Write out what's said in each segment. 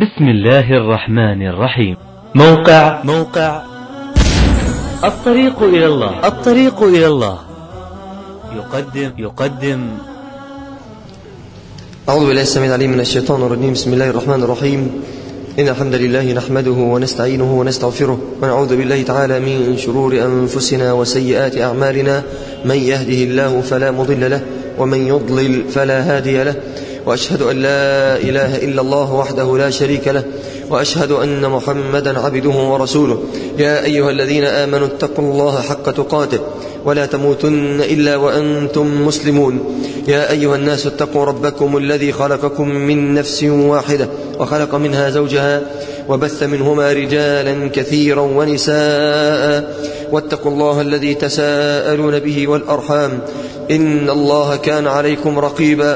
بسم الله الرحمن الرحيم موقع موقع الطريق إلى الله الطريق إلى الله يقدم يقدم أعوذ بالله السميع العليم من الشيطان الرجيم بسم الله الرحمن الرحيم إن الحمد لله نحمده ونستعينه ونستغفره ونعوذ بالله تعالى من شرور أنفسنا وسيئات أعمالنا من يهده الله فلا مضل له ومن يضلل فلا هادي له وأشهد أن لا إله إلا الله وحده لا شريك له وأشهد أن محمدا عبده ورسوله يا أيها الذين آمنوا اتقوا الله حق تقاته ولا تموتن إلا وأنتم مسلمون يا أيها الناس اتقوا ربكم الذي خلقكم من نفس واحدة وخلق منها زوجها وبث منهما رجالا كثيرا ونساء واتقوا الله الذي تساءلون به والأرحام إن الله كان عليكم رقيبا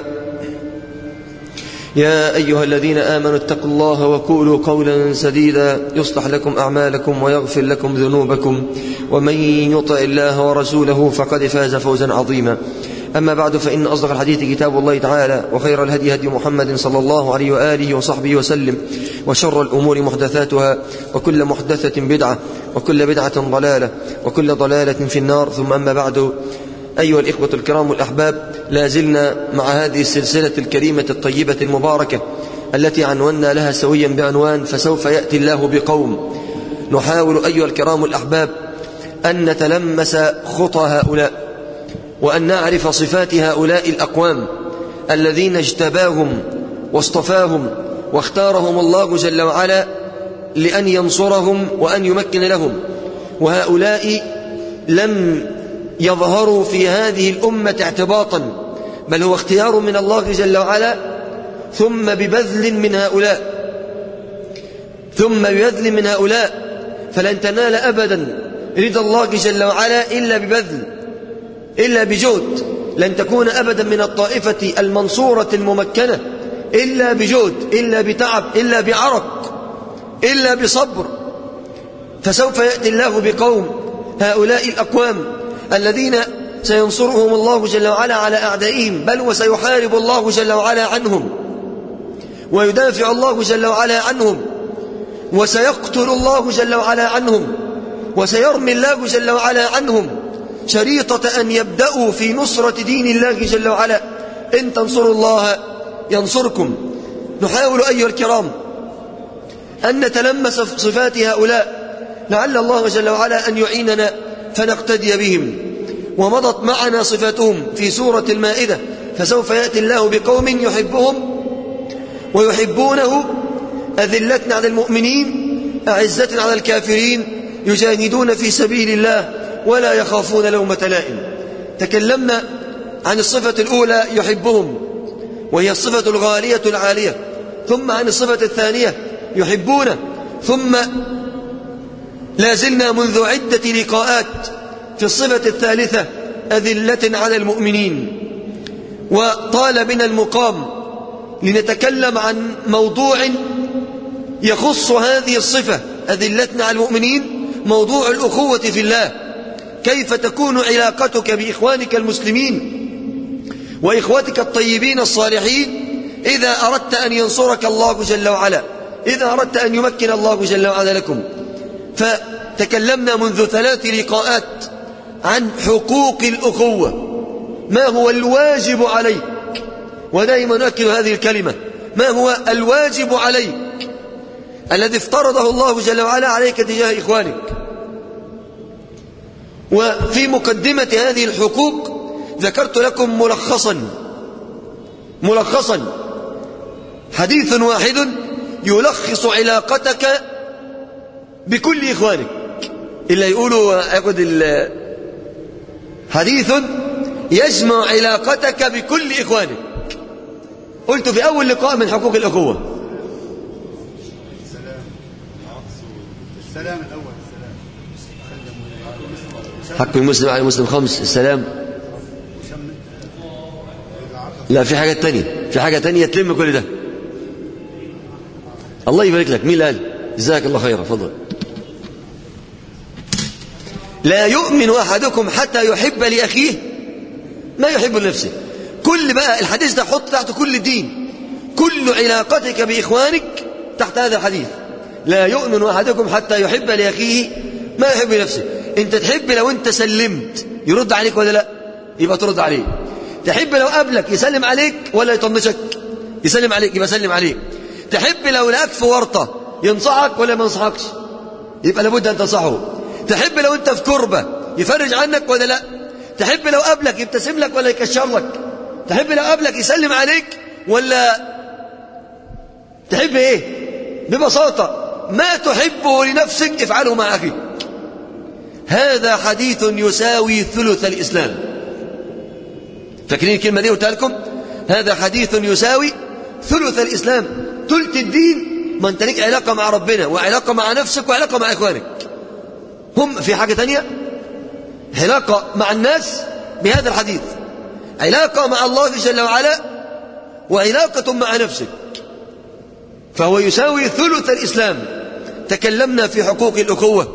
يا أيها الذين آمنوا اتقوا الله وقولوا قولا سديدا يصلح لكم أعمالكم ويغفر لكم ذنوبكم ومن يطع الله ورسوله فقد فاز فوزا عظيما أما بعد فإن أصدق الحديث كتاب الله تعالى وخير الهدي هدي محمد صلى الله عليه وآله وصحبه وسلم وشر الأمور محدثاتها وكل محدثة بدعة وكل بدعة ضلالة وكل ضلالة في النار ثم أما بعد أيها الإخوة الكرام والأحباب لا زلنا مع هذه السلسلة الكريمة الطيبة المباركة التي عنونا لها سويا بعنوان فسوف يأتي الله بقوم نحاول أيها الكرام الأحباب أن نتلمس خطى هؤلاء وأن نعرف صفات هؤلاء الأقوام الذين اجتباهم واصطفاهم واختارهم الله جل وعلا لأن ينصرهم وأن يمكن لهم وهؤلاء لم يظهروا في هذه الأمة اعتباطا بل هو اختيار من الله جل وعلا ثم ببذل من هؤلاء ثم ببذل من هؤلاء فلن تنال أبدا رضا الله جل وعلا إلا ببذل إلا بجهد لن تكون أبدا من الطائفة المنصورة الممكنة إلا بجهد إلا بتعب إلا بعرق إلا بصبر فسوف يأتي الله بقوم هؤلاء الأقوام الذين سينصرهم الله جل وعلا على أعدائهم بل وسيحارب الله جل وعلا عنهم ويدافع الله جل وعلا عنهم وسيقتل الله جل وعلا عنهم وسيرمي الله جل وعلا عنهم شريطة أن يبدأوا في نصرة دين الله جل وعلا إن تنصروا الله ينصركم نحاول أيها الكرام أن نتلمس صفات هؤلاء لعل الله جل وعلا أن يعيننا فنقتدي بهم ومضت معنا صفاتهم في سورة المائدة فسوف يأتي الله بقوم يحبهم ويحبونه أذلة على المؤمنين أعزة على الكافرين يجاهدون في سبيل الله ولا يخافون لومة لائم تكلمنا عن الصفة الأولى يحبهم وهي الصفة الغالية العالية ثم عن الصفة الثانية يحبونه ثم لا زلنا منذ عدة لقاءات في الصفة الثالثة أذلة على المؤمنين وطال بنا المقام لنتكلم عن موضوع يخص هذه الصفة أذلة على المؤمنين موضوع الأخوة في الله كيف تكون علاقتك بإخوانك المسلمين وإخوتك الطيبين الصالحين إذا أردت أن ينصرك الله جل وعلا إذا أردت أن يمكن الله جل وعلا لكم فتكلمنا منذ ثلاث لقاءات عن حقوق الأخوة ما هو الواجب عليك ودائما نؤكد هذه الكلمة ما هو الواجب عليك الذي افترضه الله جل وعلا عليك تجاه إخوانك وفي مقدمة هذه الحقوق ذكرت لكم ملخصا ملخصا حديث واحد يلخص علاقتك بكل إخوانك إلا يقولوا ياخد حديث يجمع علاقتك بكل إخوانك قلت في أول لقاء من حقوق الأخوة السلام الأول حق المسلم على المسلم خمس السلام لا في حاجة تانية في حاجة تانية تلم كل ده الله يبارك لك مين قال جزاك الله خيرا فضل لا يؤمن أحدكم حتى يحب لأخيه ما يحب لنفسه كل بقى الحديث ده حط تحت كل الدين كل علاقتك بإخوانك تحت هذا الحديث لا يؤمن أحدكم حتى يحب لأخيه ما يحب لنفسه انت تحب لو انت سلمت يرد عليك ولا لا يبقى ترد عليه تحب لو قابلك يسلم عليك ولا يطنشك يسلم عليك يبقى سلم عليك تحب لو لقاك في ورطة ينصحك ولا ما ينصحكش يبقى لابد أن تنصحه تحب لو أنت في كربة يفرج عنك ولا لا تحب لو قابلك يبتسم لك ولا يكشر لك تحب لو قابلك يسلم عليك ولا تحب ايه ببساطة ما تحبه لنفسك افعله مع أخيك هذا حديث يساوي ثلث الإسلام فاكرين الكلمة دي قلتها لكم هذا حديث يساوي ثلث الإسلام ثلث الدين ما انت ليك علاقة مع ربنا وعلاقة مع نفسك وعلاقة مع إخوانك هم في حاجة تانية علاقة مع الناس بهذا الحديث علاقة مع الله جل وعلا وعلاقة مع نفسك فهو يساوي ثلث الإسلام تكلمنا في حقوق الأخوة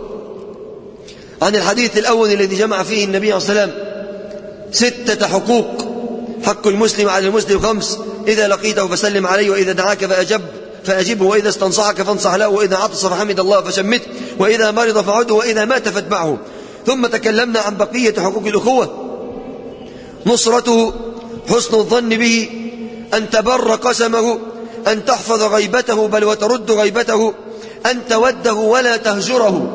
عن الحديث الأول الذي جمع فيه النبي عليه الصلاة والسلام ستة حقوق حق المسلم على المسلم خمس إذا لقيته فسلم عليه وإذا دعاك فأجب فأجبه وإذا استنصحك فانصح له وإذا عطس فحمد الله فشمته وإذا مرض فعده وإذا مات فاتبعه ثم تكلمنا عن بقية حقوق الأخوة نصرته حسن الظن به أن تبر قسمه أن تحفظ غيبته بل وترد غيبته أن توده ولا تهجره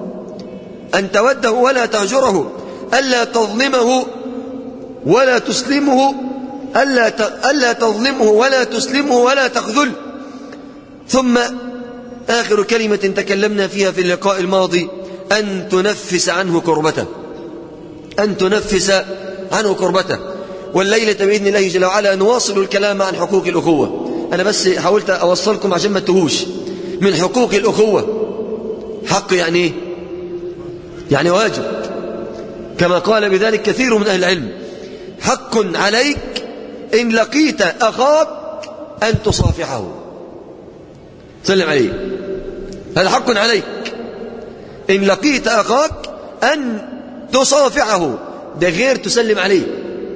أن توده ولا تهجره ألا تظلمه ولا تسلمه ألا ألا تظلمه ولا تسلمه ولا تخذله ثم آخر كلمة تكلمنا فيها في اللقاء الماضي أن تنفس عنه كربته أن تنفس عنه كربته والليلة بإذن الله جل وعلا نواصل الكلام عن حقوق الأخوة أنا بس حاولت أوصلكم عشان ما تهوش من حقوق الأخوة حق يعني إيه؟ يعني واجب كما قال بذلك كثير من أهل العلم حق عليك إن لقيت أخاك أن تصافحه سلم عليه هذا حق عليك إن لقيت أخاك أن تصافحه ده غير تسلم عليه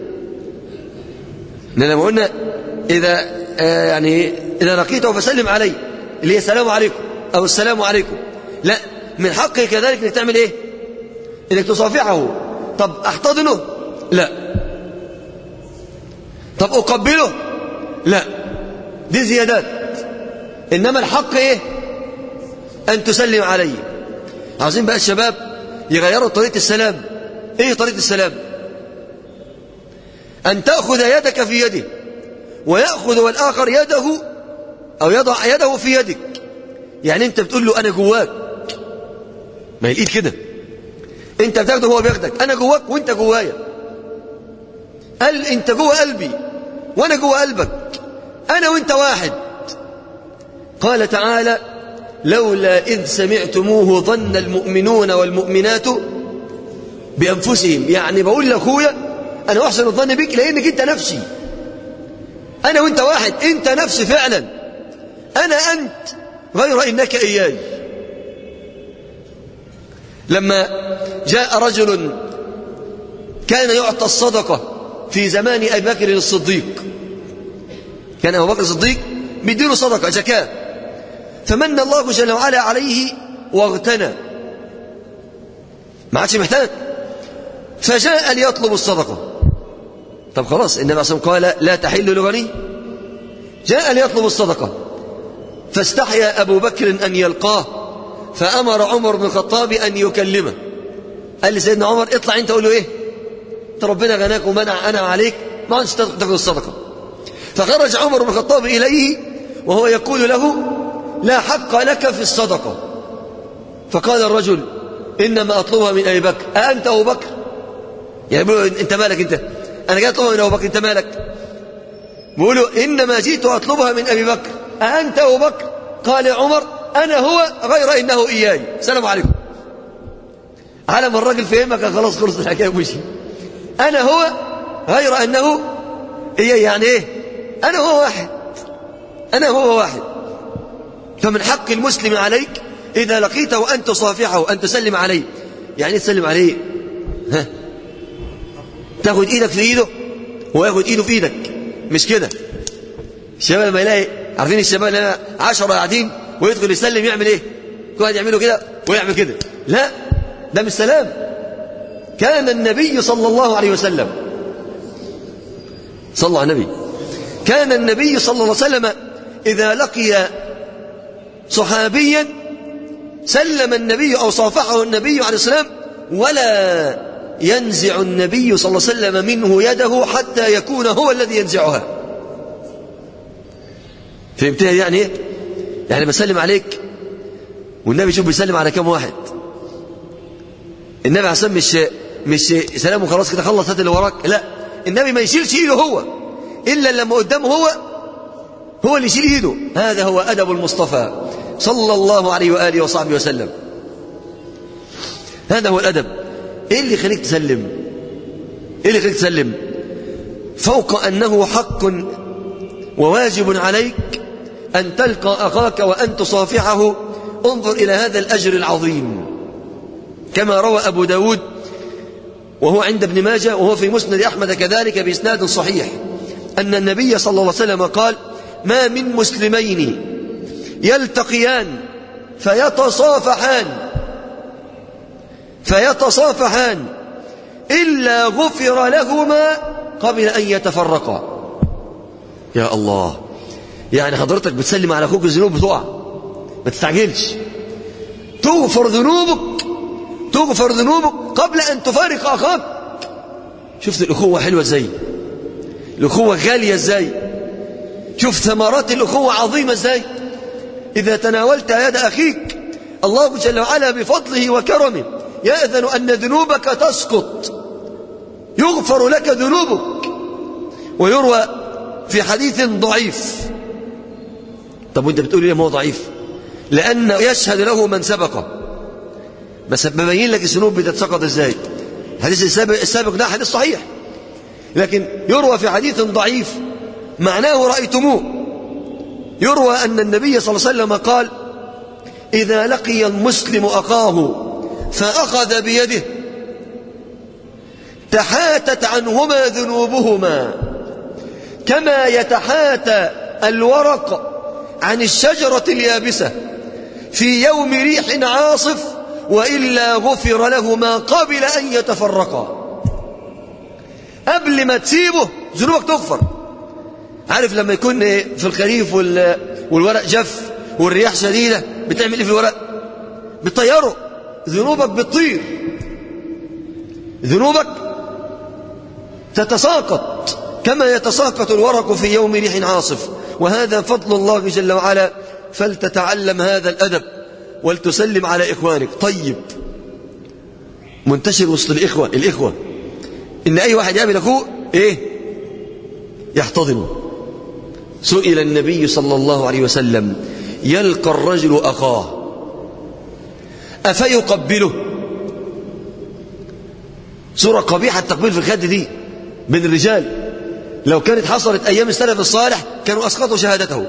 لما قلنا إذا آه يعني إذا لقيته فسلم عليه اللي هي السلام عليكم أو السلام عليكم لا من حقك كذلك انك تعمل ايه انك تصافحه طب احتضنه لا طب اقبله لا دي زيادات انما الحق ايه ان تسلم عليه عاوزين بقى الشباب يغيروا طريقه السلام ايه طريقه السلام ان تاخذ يدك في يده وياخذ والاخر يده او يضع يده في يدك يعني انت بتقول له انا جواك ما هي الايد كده انت بتاخده هو بياخدك انا جواك وانت جوايا قال انت جوا قلبي وانا جوا قلبك انا وانت واحد قال تعالى لولا اذ سمعتموه ظن المؤمنون والمؤمنات بانفسهم يعني بقول لاخويا انا احسن الظن بك لانك انت نفسي انا وانت واحد انت نفسي فعلا انا انت غير انك اياي لما جاء رجل كان يعطى الصدقة في زمان أبي بكر الصديق كان أبو بكر الصديق بيديله صدقة زكاة فمن الله جل وعلا عليه واغتنى ما عادش محتاج فجاء ليطلب الصدقة طب خلاص النبي عليه الصلاة قال لا تحل لغني جاء ليطلب الصدقة فاستحيا أبو بكر أن يلقاه فأمر عمر بن الخطاب أن يكلمه قال لسيدنا عمر اطلع انت قول له ايه انت ربنا غناك ومنع انا عليك ما عادش تاخذ الصدقه فخرج عمر بن الخطاب اليه وهو يقول له لا حق لك في الصدقه فقال الرجل انما اطلبها من ابي بكر اانت ابو بكر يعني بيقولوا انت مالك انت انا جاي اطلبها من ابو بكر انت مالك بيقولوا انما جئت اطلبها من ابي بكر اانت ابو بكر قال عمر انا هو غير انه اياي السلام عليكم على ما الراجل فهمك خلاص خلص الحكايه ومشي انا هو غير انه ايه يعني ايه انا هو واحد انا هو واحد فمن حق المسلم عليك اذا لقيته ان تصافحه ان تسلم عليه يعني تسلم عليه ها تاخد ايدك في ايده وياخد ايده في ايدك مش كده الشباب لما يلاقي عارفين الشباب اللي انا 10 قاعدين ويدخل يسلم يعمل ايه كل واحد يعمله كده ويعمل كده لا ده مش سلام كان النبي صلى الله عليه وسلم صلى على النبي كان النبي صلى الله عليه وسلم إذا لقي صحابيا سلم النبي أو صافحه النبي عليه السلام ولا ينزع النبي صلى الله عليه وسلم منه يده حتى يكون هو الذي ينزعها فهمتها يعني ايه يعني بسلم عليك والنبي شوف بيسلم على كم واحد النبي عشان مش مش سلام وخلاص كده خلص هات اللي وراك لا النبي ما يشيلش ايده هو الا لما قدامه هو هو اللي يشيل ايده هذا هو ادب المصطفى صلى الله عليه واله وصحبه وسلم هذا هو الادب ايه اللي يخليك تسلم ايه اللي يخليك تسلم فوق انه حق وواجب عليك ان تلقى اخاك وان تصافحه انظر الى هذا الاجر العظيم كما روى ابو داود وهو عند ابن ماجه وهو في مسند احمد كذلك باسناد صحيح ان النبي صلى الله عليه وسلم قال ما من مسلمين يلتقيان فيتصافحان فيتصافحان إلا غفر لهما قبل أن يتفرقا يا الله يعني حضرتك بتسلم على أخوك الذنوب بتقع ما تستعجلش تغفر ذنوبك تغفر ذنوبك قبل أن تفارق أخاك شفت الأخوة حلوة ازاي الأخوة غالية ازاي شوف ثمرات الأخوة عظيمة ازاي إذا تناولت يد أخيك الله جل وعلا بفضله وكرمه يأذن أن ذنوبك تسقط يغفر لك ذنوبك ويروى في حديث ضعيف طب وانت بتقول ليه ما هو ضعيف لأن يشهد له من سبقه بس ببين لك الذنوب بتتسقط ازاي الحديث السابق, السابق ده حديث صحيح لكن يروى في حديث ضعيف معناه رأيتموه يروى أن النبي صلى الله عليه وسلم قال إذا لقي المسلم أخاه فأخذ بيده تحاتت عنهما ذنوبهما كما يتحاتى الورق عن الشجرة اليابسة في يوم ريح عاصف وإلا غفر لهما قبل أن يتفرقا قبل ما تسيبه ذنوبك تغفر عارف لما يكون في الخريف والورق جف والرياح شديدة بتعمل ايه في الورق بتطيره ذنوبك بتطير ذنوبك تتساقط كما يتساقط الورق في يوم ريح عاصف وهذا فضل الله جل وعلا فلتتعلم هذا الأدب ولتسلم على إخوانك طيب منتشر وسط الإخوة الإخوة إن أي واحد يقابل أخوه إيه يحتضنه سئل النبي صلى الله عليه وسلم يلقى الرجل أخاه أفيقبله صورة قبيحة التقبيل في الخد دي من الرجال لو كانت حصلت أيام السلف الصالح كانوا أسقطوا شهادته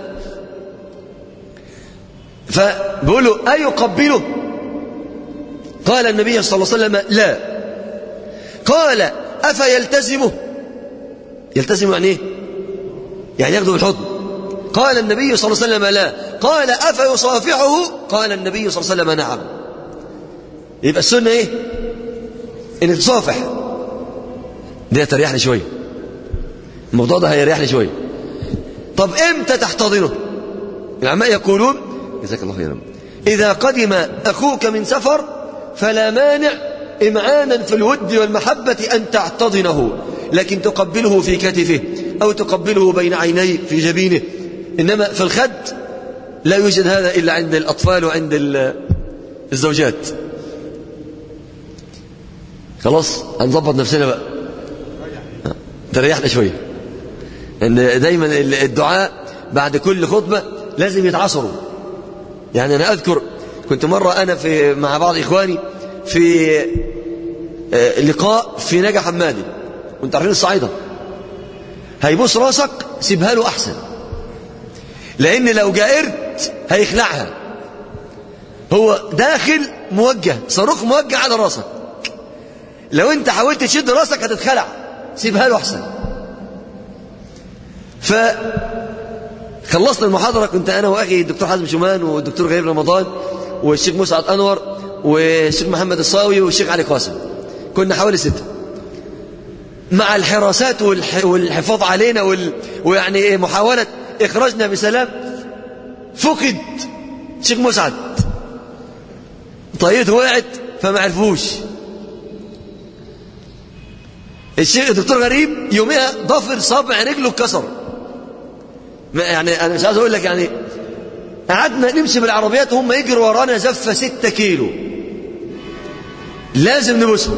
فبيقول له أيقبله قال النبي صلى الله عليه وسلم لا قال أفيلتزمه يلتزم يعني ايه يعني ياخده بالحضن قال النبي صلى الله عليه وسلم لا قال أفيصافحه قال النبي صلى الله عليه وسلم نعم يبقى السنة ايه انك تصافح دي تريحني شوية الموضوع ده هيريحني شوية طب امتى تحتضنه العلماء يقولون جزاك الله خيرا إذا قدم أخوك من سفر فلا مانع إمعانا في الود والمحبة أن تعتضنه لكن تقبله في كتفه أو تقبله بين عينيه في جبينه إنما في الخد لا يوجد هذا إلا عند الأطفال وعند الزوجات خلاص هنظبط نفسنا بقى تريحنا شوية ان دايما الدعاء بعد كل خطبة لازم يتعصروا يعني أنا أذكر كنت مرة أنا في مع بعض إخواني في لقاء في نجا حمادي وانت عارفين الصعيدة هيبص راسك سيبها له أحسن لأن لو جائرت هيخلعها هو داخل موجه صاروخ موجه على راسك لو انت حاولت تشد راسك هتتخلع سيبها له احسن خلصنا المحاضرة كنت أنا وأخي الدكتور حازم شومان والدكتور غريب رمضان والشيخ مسعد أنور والشيخ محمد الصاوي والشيخ علي قاسم كنا حوالي ستة مع الحراسات والح... والحفاظ علينا وال... ويعني محاولة إخراجنا بسلام فقد الشيخ مسعد طيته وقعت فما عرفوش الشيخ الدكتور غريب يوميها ضفر صابع رجله اتكسر يعني انا مش عايز اقول لك يعني قعدنا نمشي بالعربيات وهم يجروا ورانا زفه 6 كيلو لازم نبوسهم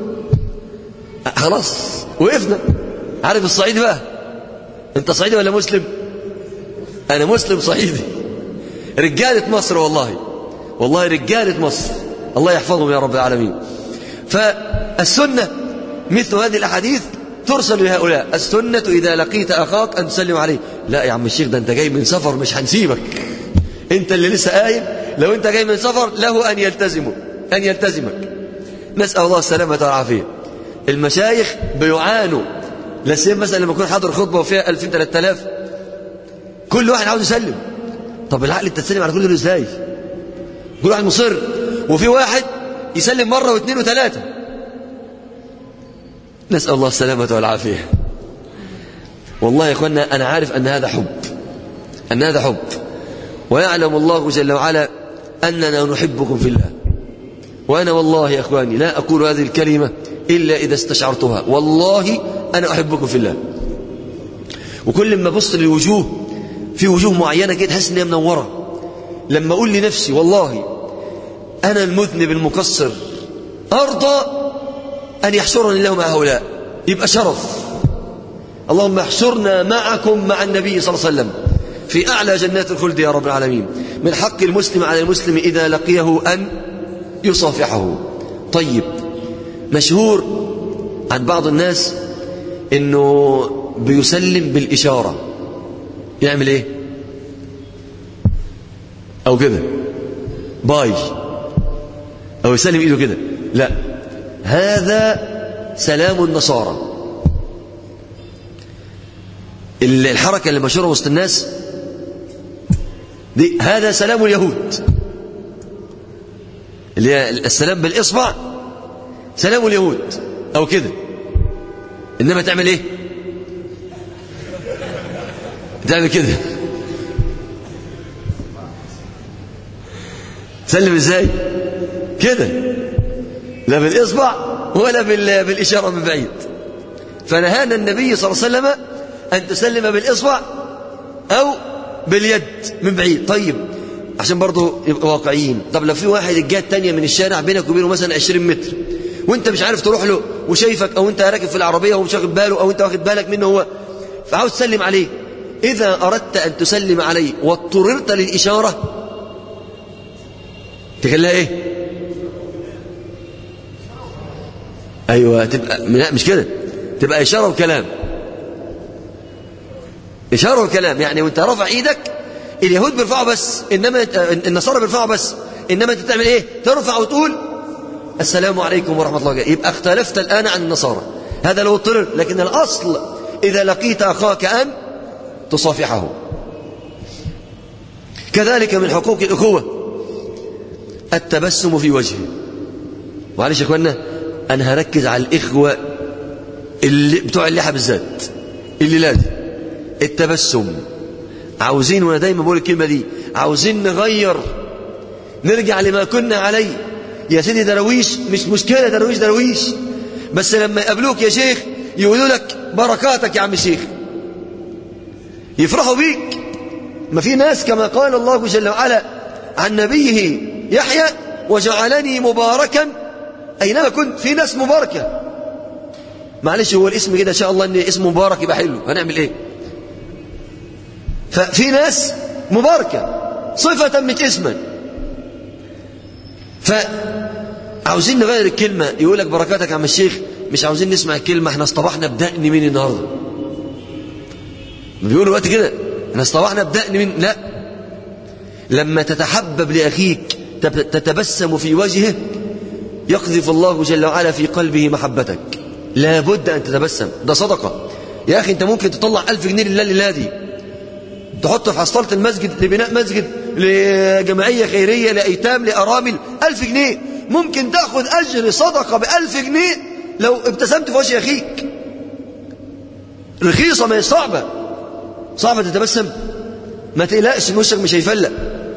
خلاص وقفنا عارف الصعيدي بقى انت صعيدي ولا مسلم انا مسلم صعيدي رجاله مصر والله والله رجاله مصر الله يحفظهم يا رب العالمين فالسنه مثل هذه الأحاديث ترسل لهؤلاء السنة إذا لقيت أخاك أن تسلم عليه لا يا عم الشيخ ده أنت جاي من سفر مش هنسيبك أنت اللي لسه قايم لو أنت جاي من سفر له أن يلتزمه أن يلتزمك نسأل الله السلامة والعافية المشايخ بيعانوا لا سيما مثلا لما يكون حاضر خطبة وفيها 2000 3000 كل واحد عاوز يسلم طب العقل انت تسلم على كل دول ازاي كل واحد مصر وفي واحد يسلم مرة واثنين وثلاثة نسأل الله السلامة والعافية والله يا أخوانا أنا عارف أن هذا حب أن هذا حب ويعلم الله جل وعلا أننا نحبكم في الله وأنا والله يا أخواني لا أقول هذه الكلمة إلا إذا استشعرتها والله أنا أحبكم في الله وكل ما بص للوجوه في وجوه معينة كده تحس إنها منورة لما أقول لنفسي والله أنا المذنب المقصر أرضى أن يحشرني الله مع هؤلاء يبقى شرف اللهم احشرنا معكم مع النبي صلى الله عليه وسلم في أعلى جنات الخلد يا رب العالمين من حق المسلم على المسلم إذا لقيه أن يصافحه طيب مشهور عن بعض الناس انه بيسلم بالإشارة يعمل ايه او كده باي او يسلم ايده كده لا هذا سلام النصارى الحركة اللي مشهورة وسط الناس دي هذا سلام اليهود اللي هي السلام بالإصبع سلام اليهود أو كده إنما تعمل إيه تعمل كده سلم إزاي كده لا بالإصبع ولا بالإشارة من بعيد فنهانا النبي صلى الله عليه وسلم أن تسلم بالإصبع أو باليد من بعيد طيب عشان برضه يبقى واقعيين طب لو في واحد الجهه الثانيه من الشارع بينك وبينه مثلا 20 متر وانت مش عارف تروح له وشايفك او انت راكب في العربيه وهو مش واخد باله او انت واخد بالك منه هو فعاوز تسلم عليه اذا اردت ان تسلم عليه واضطررت للاشاره تخليها ايه ايوه تبقى لا مش كده تبقى اشاره وكلام اشاره وكلام يعني وانت رافع ايدك اليهود بيرفعوا بس انما النصارى بيرفعوا بس انما انت تعمل ايه ترفع وتقول السلام عليكم ورحمه الله وبركاته يبقى اختلفت الان عن النصارى هذا لو اضطرر لكن الاصل اذا لقيت اخاك ان تصافحه كذلك من حقوق الاخوه التبسم في وجهه معلش يا اخوانا انا هركز على الاخوه اللي بتوع اللحى بالذات اللي لازم التبسم عاوزين وانا دايما بقول الكلمه دي عاوزين نغير نرجع لما كنا عليه يا سيدي درويش مش مشكله درويش درويش بس لما يقابلوك يا شيخ يقولوا لك بركاتك يا عم الشيخ يفرحوا بيك ما في ناس كما قال الله جل وعلا عن نبيه يحيى وجعلني مباركا اينما كنت في ناس مباركه معلش هو الاسم كده ان شاء الله ان اسم مبارك يبقى حلو هنعمل ايه ففي ناس مباركة صفة مش اسما فعاوزين نغير الكلمة يقول لك بركاتك يا عم الشيخ مش عاوزين نسمع الكلمة احنا اصطبحنا بدقن مين النهاردة بيقولوا الوقت كده احنا اصطبحنا بدقن مين لا لما تتحبب لأخيك تتبسم في وجهه يقذف الله جل وعلا في قلبه محبتك لا بد أن تتبسم ده صدقة يا أخي أنت ممكن تطلع ألف جنيه لله لله دي تحطه في حصالة المسجد لبناء مسجد لجمعية خيرية لأيتام لأرامل ألف جنيه ممكن تأخذ أجر صدقة بألف جنيه لو ابتسمت في وجه أخيك رخيصة ما هي صعبة صعبة تتبسم ما تقلقش ان وشك مش هيفلق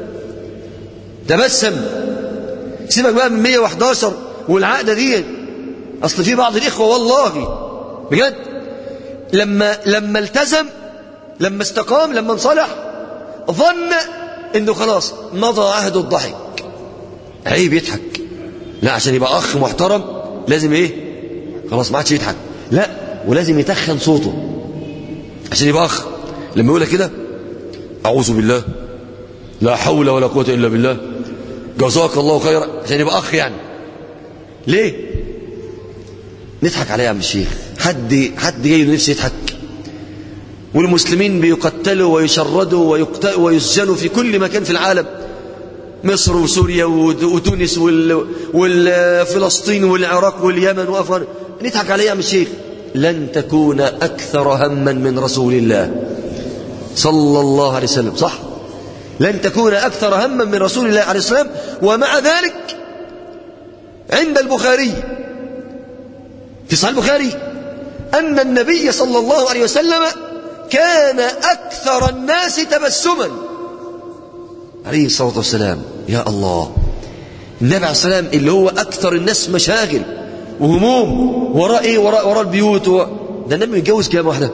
تبسم سيبك بقى من 111 والعقده دي اصل في بعض الاخوه والله بجد لما لما التزم لما استقام لما انصلح ظن انه خلاص مضى عهد الضحك عيب يضحك لا عشان يبقى اخ محترم لازم ايه خلاص ما عادش يضحك لا ولازم يتخن صوته عشان يبقى اخ لما يقول كده اعوذ بالله لا حول ولا قوه الا بالله جزاك الله خيرا عشان يبقى اخ يعني ليه نضحك عليه يا عم الشيخ حد حد جاي له نفسه يضحك والمسلمين بيقتلوا ويشردوا ويقتلوا ويسجنوا في كل مكان في العالم مصر وسوريا وتونس وفلسطين والعراق واليمن وافغانستان نضحك عليه يا عم الشيخ لن تكون اكثر هما من رسول الله صلى الله عليه وسلم صح لن تكون اكثر هما من رسول الله عليه السلام ومع ذلك عند البخاري في صحيح البخاري ان النبي صلى الله عليه وسلم كان اكثر الناس تبسما عليه الصلاه والسلام يا الله النبي عليه السلام اللي هو اكثر الناس مشاغل وهموم وراء ايه وراء وراء البيوت و... ده النبي متجوز كام واحده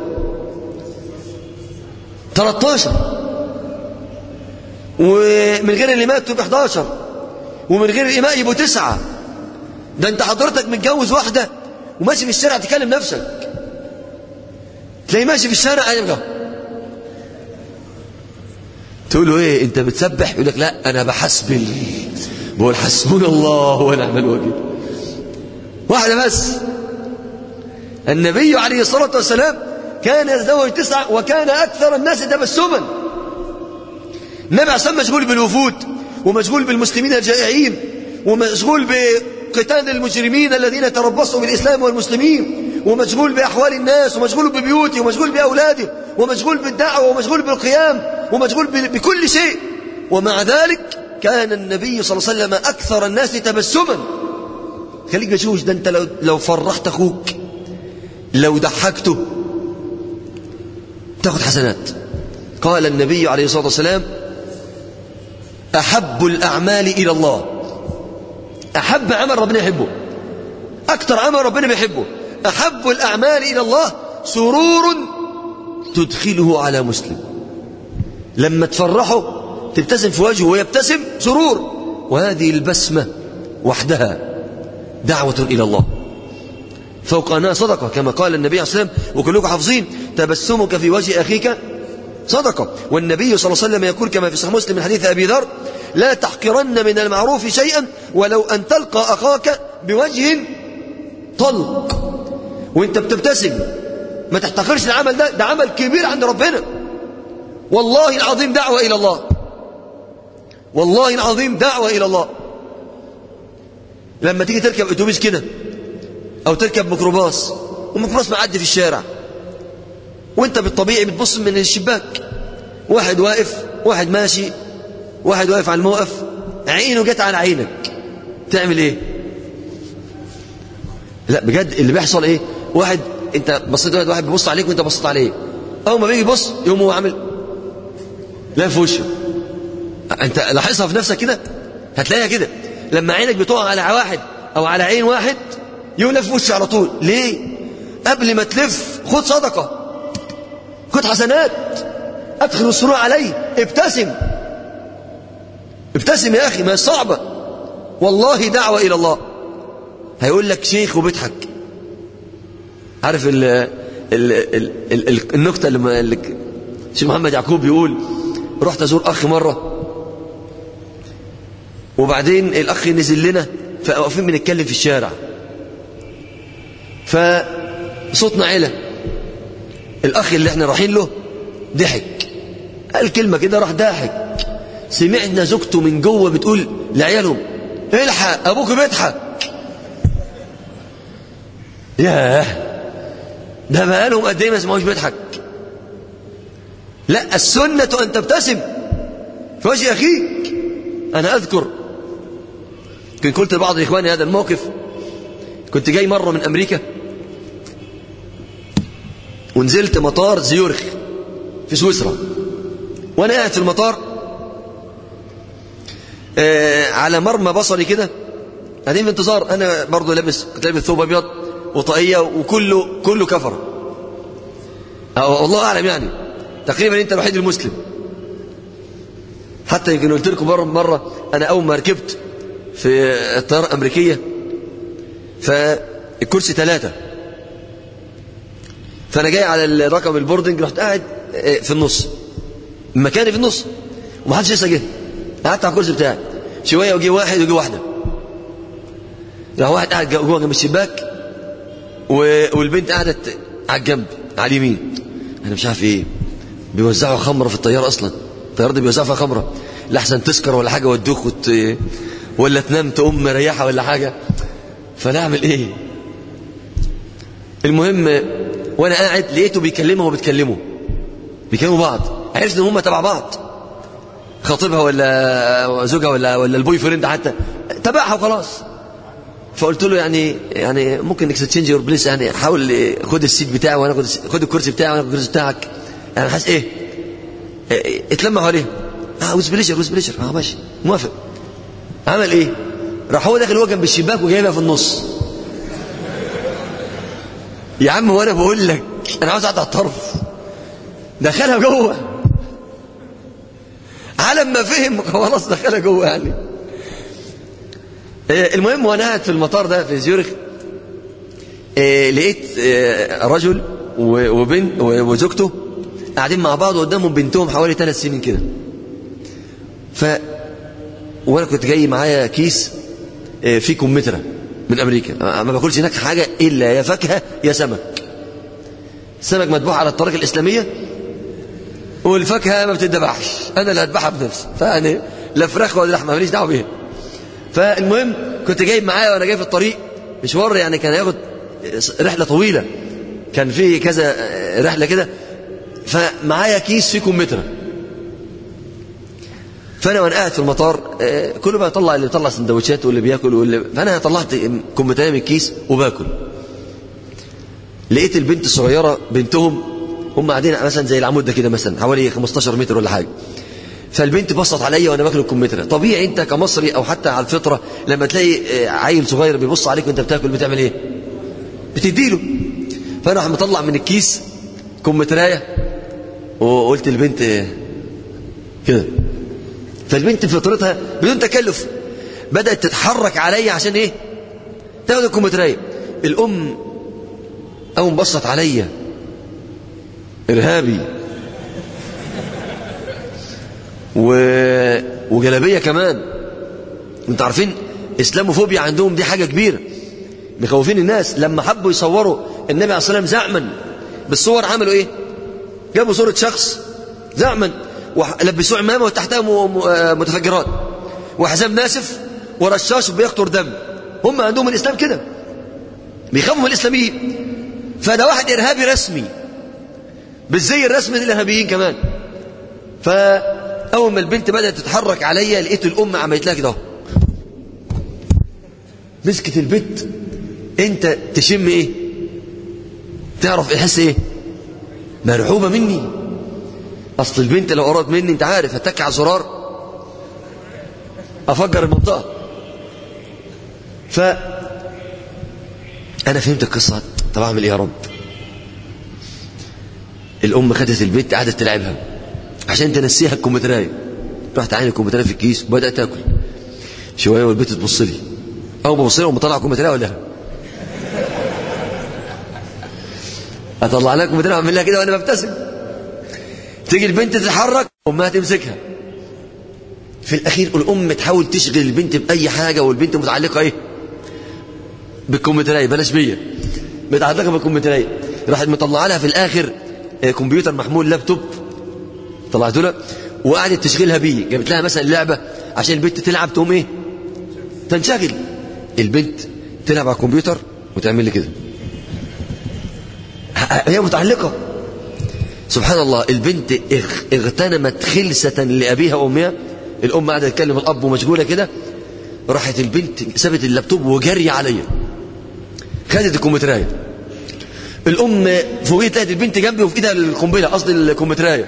13 ومن غير الإماء تبقى 11 ومن غير الإماء يبقوا تسعة ده أنت حضرتك متجوز واحدة وماشي في الشارع تكلم نفسك تلاقيه ماشي في الشارع يبقى تقول له ايه انت بتسبح يقول لك لا انا بحسب بقول حسبنا الله ونعم الوكيل واحده بس النبي عليه الصلاه والسلام كان يتزوج تسعة وكان أكثر الناس تبسما النبي عليه الصلاة مشغول بالوفود ومشغول بالمسلمين الجائعين ومشغول بقتال المجرمين الذين تربصوا بالإسلام والمسلمين ومشغول بأحوال الناس ومشغول ببيوته ومشغول بأولاده ومشغول بالدعوة ومشغول بالقيام ومشغول بكل شيء ومع ذلك كان النبي صلى الله عليه وسلم أكثر الناس تبسما خليك بشوش ده أنت لو, لو فرحت أخوك لو ضحكته تاخذ حسنات قال النبي عليه الصلاة والسلام أحب الأعمال إلى الله أحب عمل ربنا يحبه أكثر عمل ربنا بيحبه أحب الأعمال إلى الله سرور تدخله على مسلم لما تفرحه تبتسم في وجهه ويبتسم سرور وهذه البسمة وحدها دعوة إلى الله فوق أنها صدقة كما قال النبي عليه الصلاة والسلام وكلكم حافظين تبسمك في وجه أخيك صدقة والنبي صلى الله عليه وسلم يقول كما في صحيح مسلم من حديث أبي ذر لا تحقرن من المعروف شيئا ولو أن تلقى أخاك بوجه طلق وانت بتبتسم ما تحتقرش العمل ده ده عمل كبير عند ربنا والله العظيم دعوة إلى الله والله العظيم دعوة إلى الله لما تيجي تركب اتوبيس كده أو تركب ميكروباص وميكروباص معدي في الشارع وانت بالطبيعي بتبص من الشباك واحد واقف واحد ماشي واحد واقف على الموقف عينه جت على عينك تعمل ايه لا بجد اللي بيحصل ايه واحد انت بصيت واحد واحد بيبص عليك وانت بصيت عليه اول ما بيجي يبص يقوم هو عامل لا في وشه انت لاحظها في نفسك كده هتلاقيها كده لما عينك بتقع على واحد او على عين واحد يقول لف وشه على طول ليه قبل ما تلف خد صدقه خد حسنات ادخل السرور عليه ابتسم ابتسم يا اخي ما هي صعبه والله دعوه الى الله هيقول لك شيخ وبيضحك عارف ال ال ال ال النكته اللي الشيخ محمد يعقوب بيقول رحت ازور اخ مره وبعدين الاخ نزل لنا فواقفين بنتكلم في الشارع فصوتنا علا الاخ اللي احنا رايحين له ضحك قال كلمه كده راح ضاحك سمعنا زوجته من جوه بتقول لعيالهم الحق ابوك بيضحك ياه ده بقالهم قد ايه ما سمعوش بيضحك لا السنة أن تبتسم في وجه أخيك أنا أذكر كنت قلت لبعض إخواني هذا الموقف كنت جاي مرة من أمريكا ونزلت مطار زيورخ في سويسرا وأنا قاعد في المطار آه على مرمى بصري كده قاعدين في انتظار أنا برضو لابس كنت لابس ثوب أبيض وطاقية وكله كله كفر أو والله أعلم يعني تقريبا أنت الوحيد المسلم حتى يمكن قلت لكم مرة مرة أنا أول ما ركبت في الطيارة الأمريكية فالكرسي ثلاثة فأنا جاي على الرقم البوردنج رحت قاعد في النص مكاني في النص ومحدش لسه جه قعدت على الكرسي بتاعي شوية وجي واحد وجي واحدة راح واحد قاعد جوه جنب الشباك والبنت قعدت على الجنب على اليمين انا مش عارف ايه بيوزعوا خمره في الطياره اصلا الطياره دي بيوزعوا فيها خمره لحسن تسكر ولا حاجه ودوك وت... ولا تنام تقوم مريحه ولا حاجه فانا اعمل ايه المهم وانا قاعد لقيته بيكلمها وبتكلمه بيكلموا بعض عرفت ان هم تبع بعض خطيبها ولا زوجها ولا ولا البوي فريند حتى تبعها وخلاص فقلت له يعني يعني ممكن اكستشينج يور بليس يعني حاول خد السيت بتاعي وانا خد خد الكرسي بتاعي وانا الكرسي بتاعك يعني حاسس ايه, إيه اتلمع عليه اه ويز بليجر ويز بليجر اه ماشي موافق عمل ايه راح هو داخل هو جنب الشباك وجايبها في النص يا عم وانا بقول لك انا عاوز اقعد على الطرف دخلها جوه على ما فهم خلاص دخلها جوه يعني المهم وانا قاعد في المطار ده في زيورخ لقيت رجل وبنت وزوجته قاعدين مع بعض وقدامهم بنتهم حوالي ثلاث سنين كده ف وانا كنت جاي معايا كيس فيه كمثرى من امريكا ما باكلش هناك حاجه الا يا فاكهه يا سمك سمك مذبوح على الطريقه الاسلاميه والفاكهه ما بتذبحش انا اللي هذبحها بنفسي فيعني لا فراخ ولا لحمه ماليش دعوه بيها فالمهم كنت جايب معايا وانا جاي في الطريق مشوار يعني كان هياخد رحله طويله كان في كذا رحله كده فمعايا كيس فيه كمثرى فانا وانا قاعد في المطار كله بقى يطلع اللي بيطلع سندوتشات واللي بياكل واللي فانا طلعت كمثرى من الكيس وباكل لقيت البنت الصغيره بنتهم هم قاعدين مثلا زي العمود ده كده مثلا حوالي 15 متر ولا حاجه فالبنت بصت عليا وانا باكل الكمثرى طبيعي انت كمصري او حتى على الفطره لما تلاقي عيل صغير بيبص عليك وانت بتاكل بتعمل ايه بتديله فانا راح مطلع من الكيس كمثرايه وقلت البنت كده فالبنت فطرتها بدون تكلف بدات تتحرك عليا عشان ايه تاخد الكمثرايه الام اول بصت عليا ارهابي و... وجلابيه كمان انتوا عارفين اسلاموفوبيا عندهم دي حاجه كبيره مخوفين الناس لما حبوا يصوروا النبي عليه الصلاه والسلام زعما بالصور عملوا ايه جابوا صوره شخص زعما ولبسوه عمامه وتحتها متفجرات وحزام ناسف ورشاش بيقطر دم هم عندهم الاسلام كده بيخافوا من الاسلاميين فده واحد ارهابي رسمي بالزي الرسمي للارهابيين كمان ف اول ما البنت بدات تتحرك عليا لقيت الام عملت لها كده مسكت البت انت تشم ايه تعرف احس ايه مرعوبه مني اصل البنت لو قربت مني انت عارف هتك على زرار افجر المنطقه ف انا فهمت القصه طب اعمل ايه يا رب الام خدت البنت قعدت تلعبها عشان تنسيها الكمبيوترايه رحت عين الكمبيوترايه في الكيس وبدات تاكل شويه والبنت تبص لي اول ما ببص لها ومطلع الكمبيوترايه ولا اطلع لها الكمبيوترايه واعمل لها كده وانا ببتسم تيجي البنت تتحرك امها تمسكها في الاخير الام تحاول تشغل البنت باي حاجه والبنت متعلقه ايه بالكمبيوترايه بلاش بيا متعلقه بالكمبيوترايه راحت مطلعه لها في الاخر كمبيوتر محمول لابتوب طلعت لها وقعدت تشغلها بيه جابت لها مثلا لعبه عشان البنت تلعب تقوم ايه تنشغل البنت تلعب على الكمبيوتر وتعمل لي كده هي متعلقه سبحان الله البنت اغ- اغتنمت خلسة لأبيها وأمها الأم قاعدة تتكلم الأب ومشغولة كده راحت البنت سابت اللابتوب وجري عليا خدت الكمبيوترايه الام فوقيت لقت البنت جنبي وفي ايدها القنبله قصدي الكمبيوترايه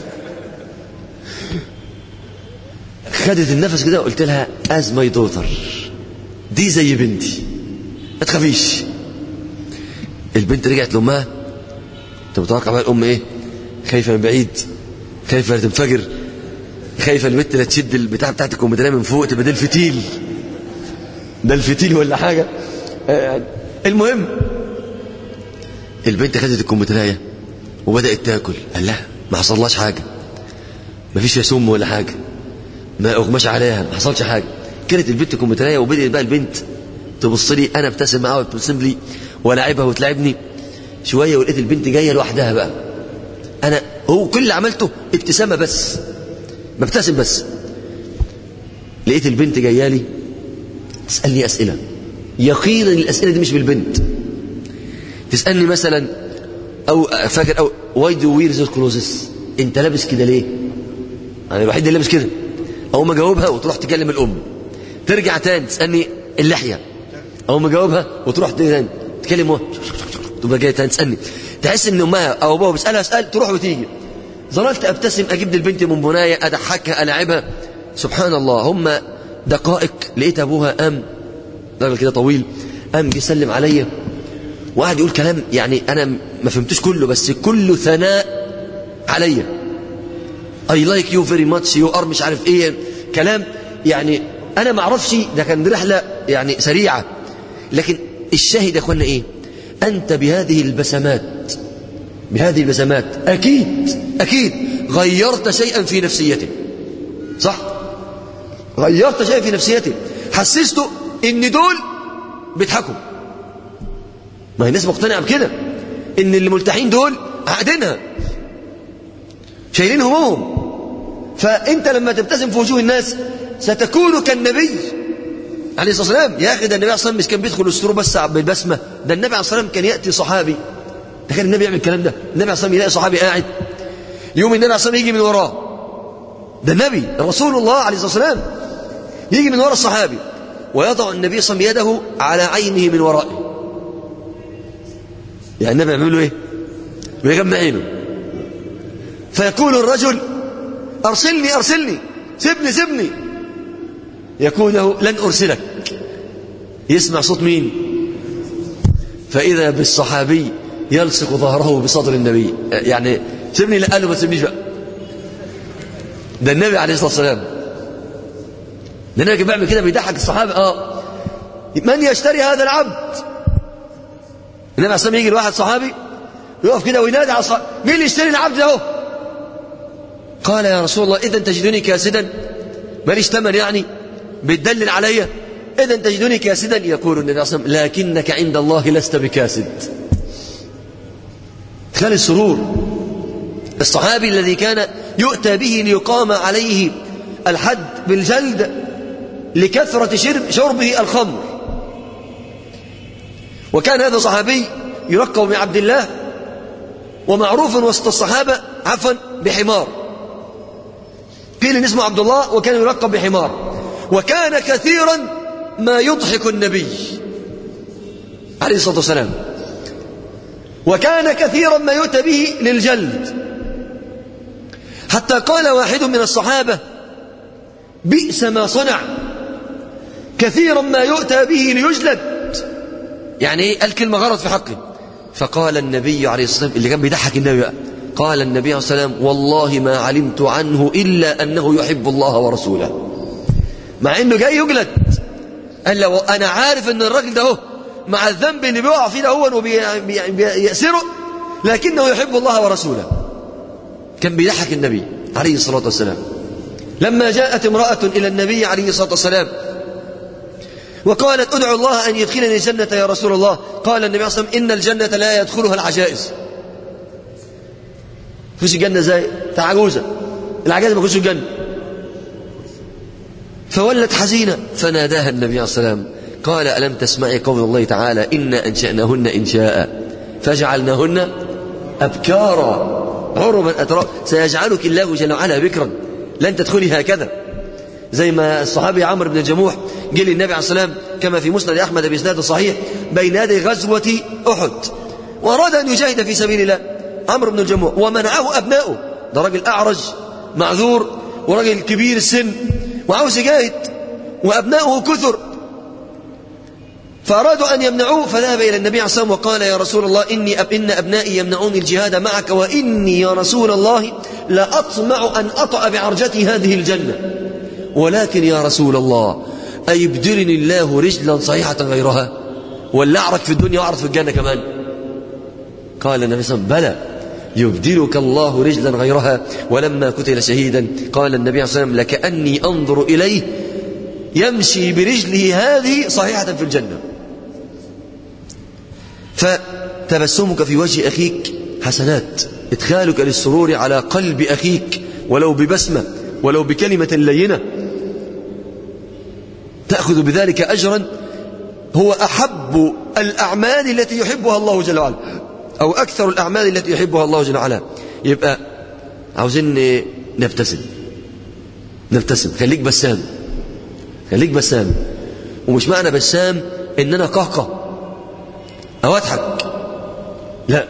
خدت النفس كده وقلت لها از ماي دوتر دي زي بنتي ما تخافيش البنت رجعت لامها انت متوقع بقى الام ايه خايفه من بعيد خايفه لا تنفجر خايفه البنت لا تشد البتاع بتاعت الكمبيوترايه من فوق تبقى ده الفتيل ده الفتيل ولا حاجه آه، المهم البنت خدت الكمبيوترايه وبدات تاكل قال لها ما حصلهاش حاجه ما فيش فيها سم ولا حاجه ما اغماش عليها ما حصلش حاجه كانت البنت كمبيوترايه وبدات بقى البنت تبص لي انا ابتسم معاها وتبتسم لي ولاعبها وتلعبني شويه ولقيت البنت جايه لوحدها بقى انا هو كل اللي عملته ابتسامه بس ببتسم بس لقيت البنت جايه لي تسالني اسئله يقينا الاسئله دي مش بالبنت تسالني مثلا او فاكر او واي دو وير ذوز كلوزز انت لابس كده ليه انا الوحيد اللي لابس كده او ما جاوبها وتروح تكلم الام ترجع تاني تسالني اللحيه او ما جاوبها وتروح تاني تكلم امها تبقى جايه تاني تسالني تحس ان امها او ابوها بيسالها اسال تروح وتيجي ظللت ابتسم اجيب للبنت من بنايه اضحكها العبها سبحان الله هم دقائق لقيت ابوها قام راجل كده طويل قام جه يسلم عليا وقعد يقول كلام يعني انا ما فهمتوش كله بس كله ثناء عليا اي لايك يو فيري ماتش يو ار مش عارف ايه كلام يعني انا ما اعرفش ده كان رحله يعني سريعه لكن الشاهد يا اخوانا ايه انت بهذه البسمات بهذه البسمات اكيد اكيد غيرت شيئا في نفسيته صح غيرت شيئا في نفسيته حسسته ان دول بيضحكوا ما هي الناس مقتنعه بكده ان اللي ملتحين دول عقدينها شايلين همومهم فانت لما تبتسم في وجوه الناس ستكون كالنبي عليه الصلاه والسلام يا اخي ده النبي عليه الصلاه والسلام مش كان بيدخل السرور بس بالبسمه ده النبي عليه الصلاه والسلام كان ياتي صحابي تخيل النبي يعمل الكلام ده النبي عليه الصلاه والسلام يلاقي صحابي قاعد يوم النبي عليه الصلاه والسلام يجي من وراه ده النبي رسول الله عليه الصلاه والسلام يجي من وراء الصحابي ويضع النبي صلى الله عليه وسلم يده على عينه من ورائه يعني النبي يعمل له ايه ويغمى عينه فيقول الرجل ارسلني ارسلني سيبني سيبني يقول له لن ارسلك يسمع صوت مين فاذا بالصحابي يلصق ظهره بصدر النبي يعني سيبني لا قال له ما تسيبنيش بقى ده النبي عليه الصلاه والسلام ده النبي كان بيعمل كده بيضحك الصحابه اه من يشتري هذا العبد النبي عليه الصلاه يجي لواحد صحابي يقف كده وينادي على الصحابي مين اللي يشتري العبد ده قال يا رسول الله اذا تجدني كاسدا ماليش ثمن يعني بتدلل عليا اذا تجدني كاسدا يقول النبي صلى الله عليه وسلم لكنك عند الله لست بكاسد كان السرور الصحابي الذي كان يؤتى به ليقام عليه الحد بالجلد لكثرة شرب شربه الخمر وكان هذا صحابي يلقب بعبد الله ومعروف وسط الصحابة عفوا بحمار قيل إن اسمه عبد الله وكان يلقب بحمار وكان كثيرا ما يضحك النبي عليه الصلاة والسلام وكان كثيرا ما يؤتى به للجلد حتى قال واحد من الصحابة بئس ما صنع كثيرا ما يؤتى به ليجلد يعني ايه الكلمة غلط في حقه فقال النبي عليه الصلاة والسلام اللي كان بيضحك النبي بقى قال النبي عليه الصلاة والسلام والله ما علمت عنه إلا أنه يحب الله ورسوله مع أنه جاي يجلد قال لو أنا عارف أن الراجل ده هو مع الذنب اللي بيقع فيه ده هو وبيأسره لكنه يحب الله ورسوله كان بيضحك النبي عليه الصلاة والسلام لما جاءت امرأة إلى النبي عليه الصلاة والسلام وقالت ادعو الله أن يدخلني الجنة يا رسول الله قال النبي صلى الله عليه وسلم إن الجنة لا يدخلها العجائز خش الجنة ازاي عجوزة العجائز ما يخشوا الجنة فولت حزينة فناداها النبي عليه الصلاة والسلام قال ألم تسمعي قول الله تعالى إنا أنشأناهن إنشاء فجعلناهن أبكارا عربا أتراب سيجعلك الله جل وعلا بكرا لن تدخلي هكذا زي ما الصحابي عمرو بن الجموح جه للنبي عليه السلام كما في مسند أحمد بإسناد صحيح بين يدي غزوة أحد وأراد أن يجاهد في سبيل الله عمرو بن الجموح ومنعه أبناؤه ده راجل أعرج معذور وراجل كبير السن وعاوز يجاهد وأبناؤه كثر فأرادوا أن يمنعوه فذهب إلى النبي عليه الصلاة والسلام وقال يا رسول الله إني أب إن أبنائي يمنعوني الجهاد معك وإني يا رسول الله لأطمع أن أطأ بعرجتي هذه الجنة ولكن يا رسول الله أيبدلني الله رجلا صحيحة غيرها ولا أعرك في الدنيا وأعرف في الجنة كمان قال النبي صلى الله عليه وسلم بلى يبدلك الله رجلا غيرها ولما قتل شهيدا قال النبي عليه الصلاة والسلام لكأني أنظر إليه يمشي برجله هذه صحيحة في الجنة فتبسمك في وجه أخيك حسنات إدخالك للسرور على قلب أخيك ولو ببسمة ولو بكلمة لينة تأخذ بذلك أجرا هو أحب الأعمال التي يحبها الله جل وعلا أو أكثر الأعمال التي يحبها الله جل وعلا يبقى عاوزين نبتسم نبتسم خليك بسام خليك بسام ومش معنى بسام ان انا قهقه او اضحك لا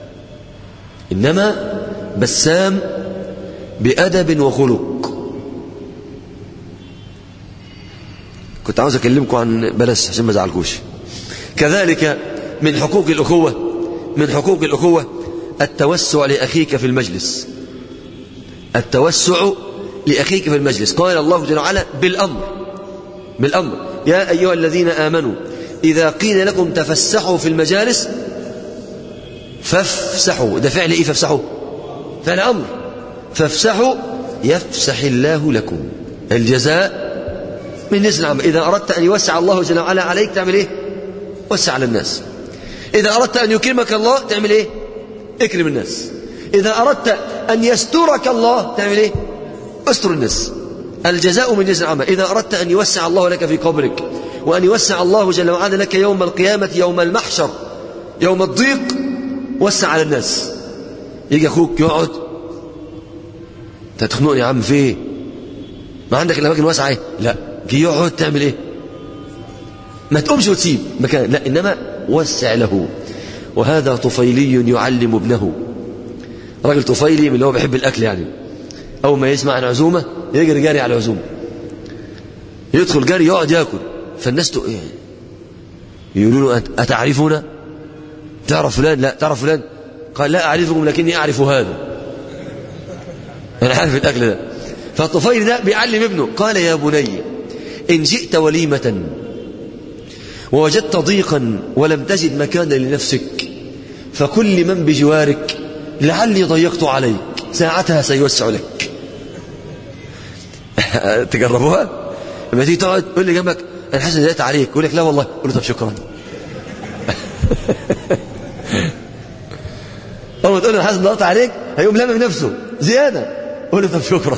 انما بسام بادب وخلق كنت عاوز اكلمكم عن بلاش عشان ما ازعلكوش كذلك من حقوق الاخوه من حقوق الاخوه التوسع لاخيك في المجلس التوسع لاخيك في المجلس قال الله جل وعلا بالامر بالأمر يا أيها الذين آمنوا إذا قيل لكم تفسحوا في المجالس فافسحوا ده فعل إيه فافسحوا فعل أمر فافسحوا يفسح الله لكم الجزاء من نزل العمل إذا أردت أن يوسع الله جل وعلا عليك تعمل إيه وسع على الناس إذا أردت أن يكرمك الله تعمل إيه اكرم الناس إذا أردت أن يسترك الله تعمل إيه استر الناس الجزاء من جزء العمل إذا أردت أن يوسع الله لك في قبرك وأن يوسع الله جل وعلا لك يوم القيامة يوم المحشر يوم الضيق وسع على الناس يجي أخوك يقعد انت تخنقني يا عم في ايه ما عندك الأماكن واسعة ايه لا جي يقعد تعمل ايه ما تقومش وتسيب مكان لا إنما وسع له وهذا طفيلي يعلم ابنه راجل طفيلي من اللي هو بيحب الأكل يعني أول ما يسمع عن عزومة يجري جاري على العزومة يدخل جاري يقعد ياكل فالناس تق... يقولوا له أتعرفنا تعرف فلان لا تعرف فلان قال لا أعرفكم لكني أعرف هذا أنا عارف الأكل ده فالطفيل ده بيعلم ابنه قال يا بني إن جئت وليمة ووجدت ضيقا ولم تجد مكانا لنفسك فكل من بجوارك لعلي ضيقت عليك ساعتها سيوسع لك تجربوها لما تيجي تقعد قول لي جنبك انا حاسس ان ضايقت عليك يقول لك لا والله قول له طب شكرا اول ما تقول له انا حاسس ان ضغط عليك هيقوم لامم نفسه زياده قول له طب شكرا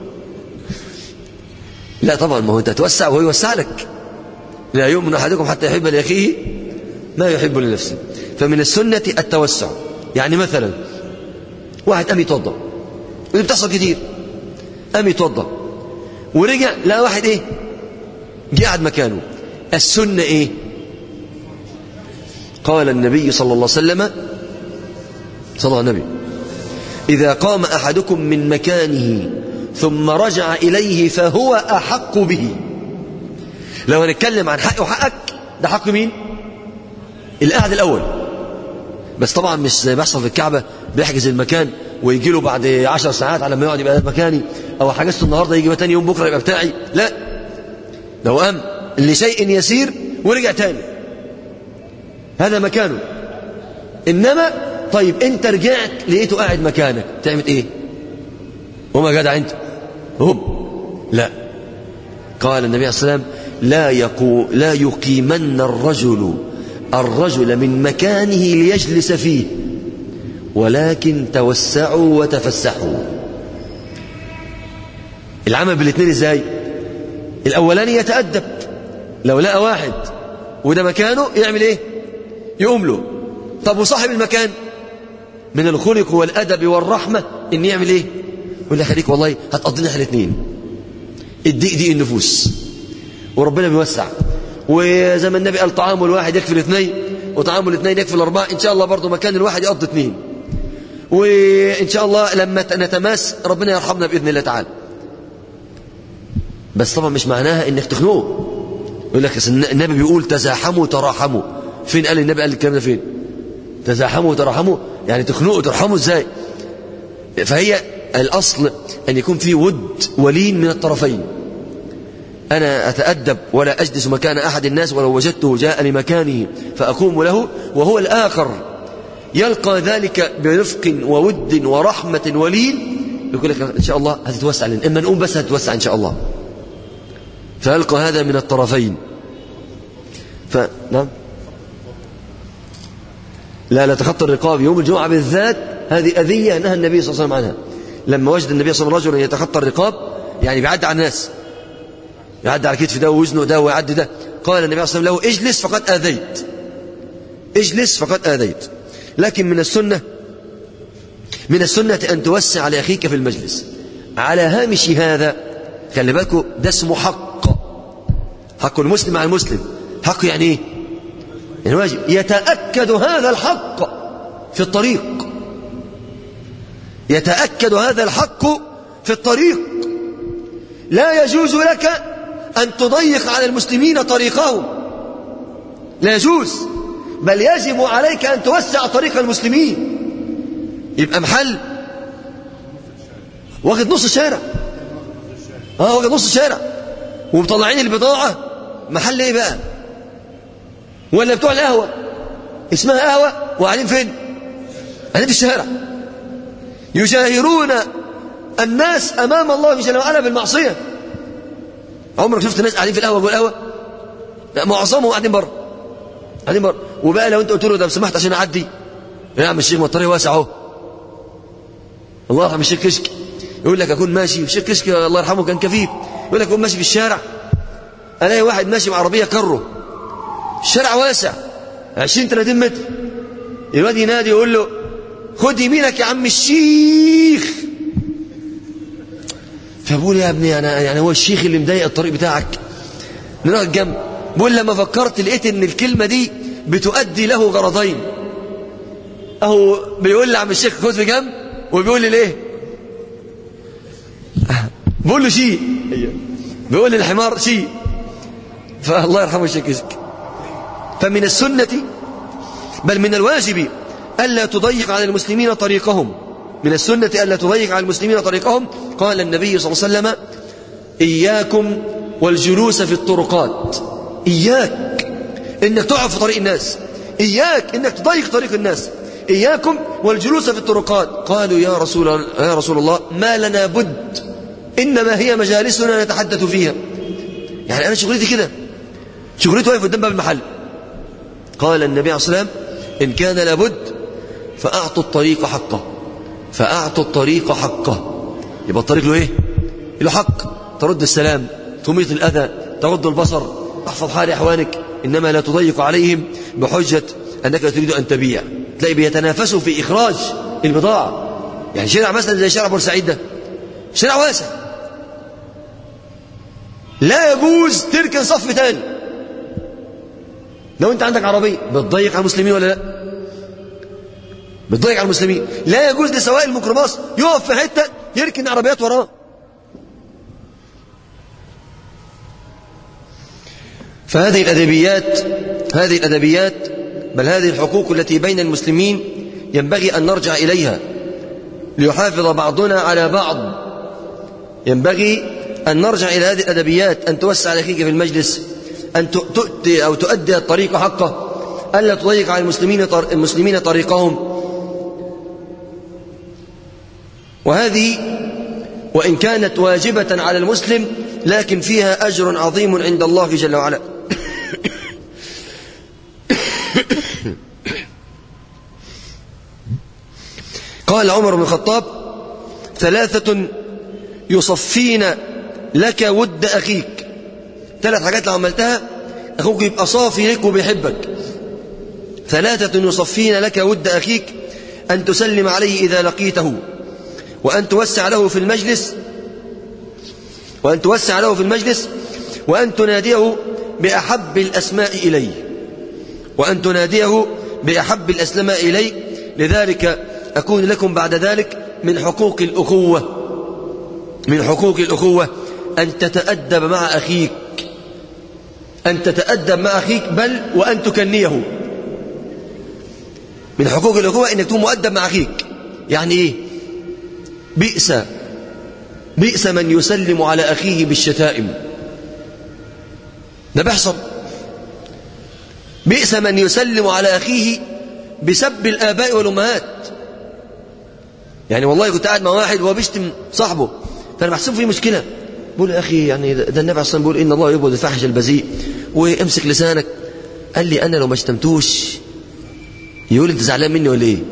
لا طبعا ما هو انت توسع وهو يوسع لك لا يؤمن احدكم حتى يحب لاخيه ما يحب لنفسه فمن السنه التوسع يعني مثلا واحد قام يتوضا ودي بتحصل كتير قام يتوضا ورجع لقى واحد ايه جه قعد مكانه السنه ايه قال النبي صلى الله عليه وسلم صلى الله عليه النبي إذا قام أحدكم من مكانه ثم رجع إليه فهو أحق به لو هنتكلم عن حق وحقك ده حق مين القعد الأول بس طبعا مش زي بيحصل في الكعبة بيحجز المكان ويجي له بعد عشر ساعات على ما يقعد يبقى ده مكاني أو حجزته النهاردة يجي تاني يوم بكرة يبقى بتاعي لا لو قام لشيء يسير ورجع تاني هذا مكانه إنما طيب انت رجعت لقيته قاعد مكانك تعمل ايه وما جدع انت هب لا قال النبي عليه الصلاه والسلام لا يقو لا يقيمن الرجل الرجل من مكانه ليجلس فيه ولكن توسعوا وتفسحوا العمل بالاثنين ازاي الاولاني يتادب لو لقى واحد وده مكانه يعمل ايه يقوم له طب وصاحب المكان من الخلق والأدب والرحمة إن يعمل إيه يقول لي خليك والله هتقضينا احنا الاثنين الدقيق دي النفوس وربنا بيوسع وزي ما النبي قال طعام الواحد يكفي الاثنين وطعام الاثنين يكفي الأربعة إن شاء الله برضه مكان الواحد يقضي اثنين وإن شاء الله لما نتماس ربنا يرحمنا بإذن الله تعالى بس طبعا مش معناها إنك تخنقه يقول لك النبي بيقول تزاحموا تراحموا فين قال النبي قال الكلام ده فين تزاحموا وترحموا يعني تخنقوا ترحموا ازاي فهي الأصل أن يكون في ود ولين من الطرفين أنا أتأدب ولا أجلس مكان أحد الناس ولو وجدته جاء لمكانه فأقوم له وهو الآخر يلقى ذلك برفق وود ورحمة ولين يقول لك إن شاء الله هتتوسع لنا إما نقوم بس هتتوسع إن شاء الله فيلقى هذا من الطرفين فنعم لا لا تخطى الرقاب يوم الجمعة بالذات هذه أذية نهى النبي صلى الله عليه وسلم عنها لما وجد النبي صلى الله عليه وسلم رجلا يتخطى الرقاب يعني بيعدي على الناس يعدي على كتف ده ووزنه ده ويعدي ده قال النبي صلى الله عليه وسلم له اجلس فقد آذيت اجلس فقد آذيت لكن من السنة من السنة أن توسع على أخيك في المجلس على هامش هذا خلي بالكم ده اسمه حق حق المسلم على المسلم حق يعني ايه يعني واجب يتأكد هذا الحق في الطريق يتأكد هذا الحق في الطريق لا يجوز لك أن تضيق على المسلمين طريقهم لا يجوز بل يجب عليك أن توسع طريق المسلمين يبقى محل واخد نص الشارع اه واخد نص الشارع ومطلعين البضاعة محل ايه بقى ولا بتوع القهوة اسمها قهوة وقاعدين فين قاعدين في الشارع يشاهرون الناس أمام الله جل وعلا بالمعصية عمرك شفت ناس قاعدين في القهوة جوه القهوة لا معظمهم قاعدين بره قاعدين بره وبقى لو انت قلت له ده سمحت عشان اعدي يا عم الشيخ ما الطريق واسع اهو الله يرحم الشيخ كشك يقول لك اكون ماشي الشيخ كشك الله يرحمه كان كفيف يقول لك اكون ماشي في الشارع الاقي واحد ماشي بعربيه كره الشارع واسع 20 30 متر الواد ينادي يقول له خد يمينك يا عم الشيخ فبقول يا ابني انا يعني هو الشيخ اللي مضايق الطريق بتاعك نروح الجنب بقول لما فكرت لقيت ان الكلمه دي بتؤدي له غرضين اهو بيقول لي عم الشيخ خد في جنب وبيقول لي ليه بقول له شيء بيقول لي الحمار شيء فالله يرحمه الشيخ كسك فمن السنة بل من الواجب ألا تضيق على المسلمين طريقهم من السنة ألا تضيق على المسلمين طريقهم قال النبي صلى الله عليه وسلم إياكم والجلوس في الطرقات إياك إنك تقف في طريق الناس إياك إنك تضيق طريق الناس إياكم والجلوس في الطرقات قالوا يا رسول, يا رسول الله ما لنا بد إنما هي مجالسنا نتحدث فيها يعني أنا شغلتي كده شغلتي واقف قدام باب المحل قال النبي عليه الصلاة والسلام إن كان لابد فأعطوا الطريق حقه فأعطوا الطريق حقه يبقى الطريق له إيه له حق ترد السلام تميط الأذى تغض البصر احفظ حال إخوانك إنما لا تضيق عليهم بحجة أنك تريد أن تبيع تلاقي بيتنافسوا في إخراج البضاعة يعني شارع مثلا زي شارع بورسعيد ده شارع واسع لا يجوز تركن صف تاني لو انت عندك عربية بتضيق على المسلمين ولا لا بتضيق على المسلمين لا يجوز لسواق الميكروباص يقف في حتة يركن عربيات وراه فهذه الأدبيات هذه الأدبيات بل هذه الحقوق التي بين المسلمين ينبغي أن نرجع إليها ليحافظ بعضنا على بعض ينبغي أن نرجع إلى هذه الأدبيات أن توسع على أخيك في المجلس أن تؤتي أو تؤدي الطريق حقه ألا تضيق على المسلمين المسلمين طريقهم وهذه وإن كانت واجبة على المسلم لكن فيها أجر عظيم عند الله جل وعلا قال عمر بن الخطاب ثلاثة يصفين لك ود أخيك ثلاث حاجات لو عملتها أخوك يبقى صافي لك وبيحبك ثلاثة يصفين لك ود أخيك أن تسلم عليه إذا لقيته وأن توسع له في المجلس وأن توسع له في المجلس وأن تناديه بأحب الأسماء إليه وأن تناديه بأحب الأسماء إليه لذلك أكون لكم بعد ذلك من حقوق الأخوة من حقوق الأخوة أن تتأدب مع أخيك أن تتأدب مع أخيك بل وأن تكنيه من حقوق الأخوة أنك تكون مؤدب مع أخيك يعني إيه بئس بئس من يسلم على أخيه بالشتائم ده بيحصل بئس من يسلم على أخيه بسب الآباء والأمهات يعني والله كنت قاعد مع واحد وهو بيشتم صاحبه فأنا بحسب فيه مشكلة بقول يا أخي يعني ده النبي عليه بيقول إن الله يبغض الفاحش البذيء وامسك لسانك قال لي أنا لو ما شتمتوش يقول أنت زعلان مني ولا إيه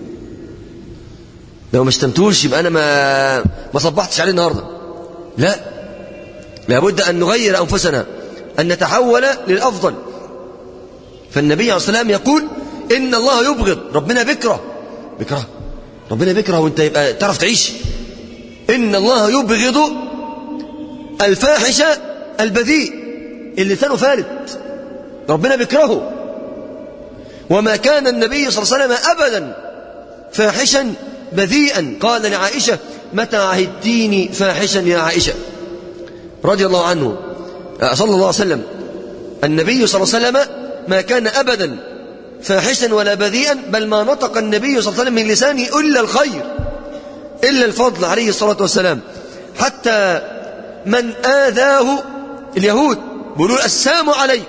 لو ما شتمتوش يبقى أنا ما ما صبحتش عليه النهاردة لا لابد أن نغير أنفسنا أن نتحول للأفضل فالنبي عليه الصلاة والسلام يقول إن الله يبغض ربنا بكره بكره ربنا بكره وانت يبقى تعرف تعيش إن الله يبغض الفاحش البذيء اللي لسانه فالت ربنا بكرهه وما كان النبي صلى الله عليه وسلم أبدا فاحشا بذيئا قال لعائشة متى عهدتيني فاحشا يا عائشة رضي الله عنه صلى الله عليه وسلم النبي صلى الله عليه وسلم ما كان أبدا فاحشا ولا بذيئا بل ما نطق النبي صلى الله عليه وسلم من لسانه إلا الخير إلا الفضل عليه الصلاة والسلام حتى من آذاه اليهود بيقولوا السام عليك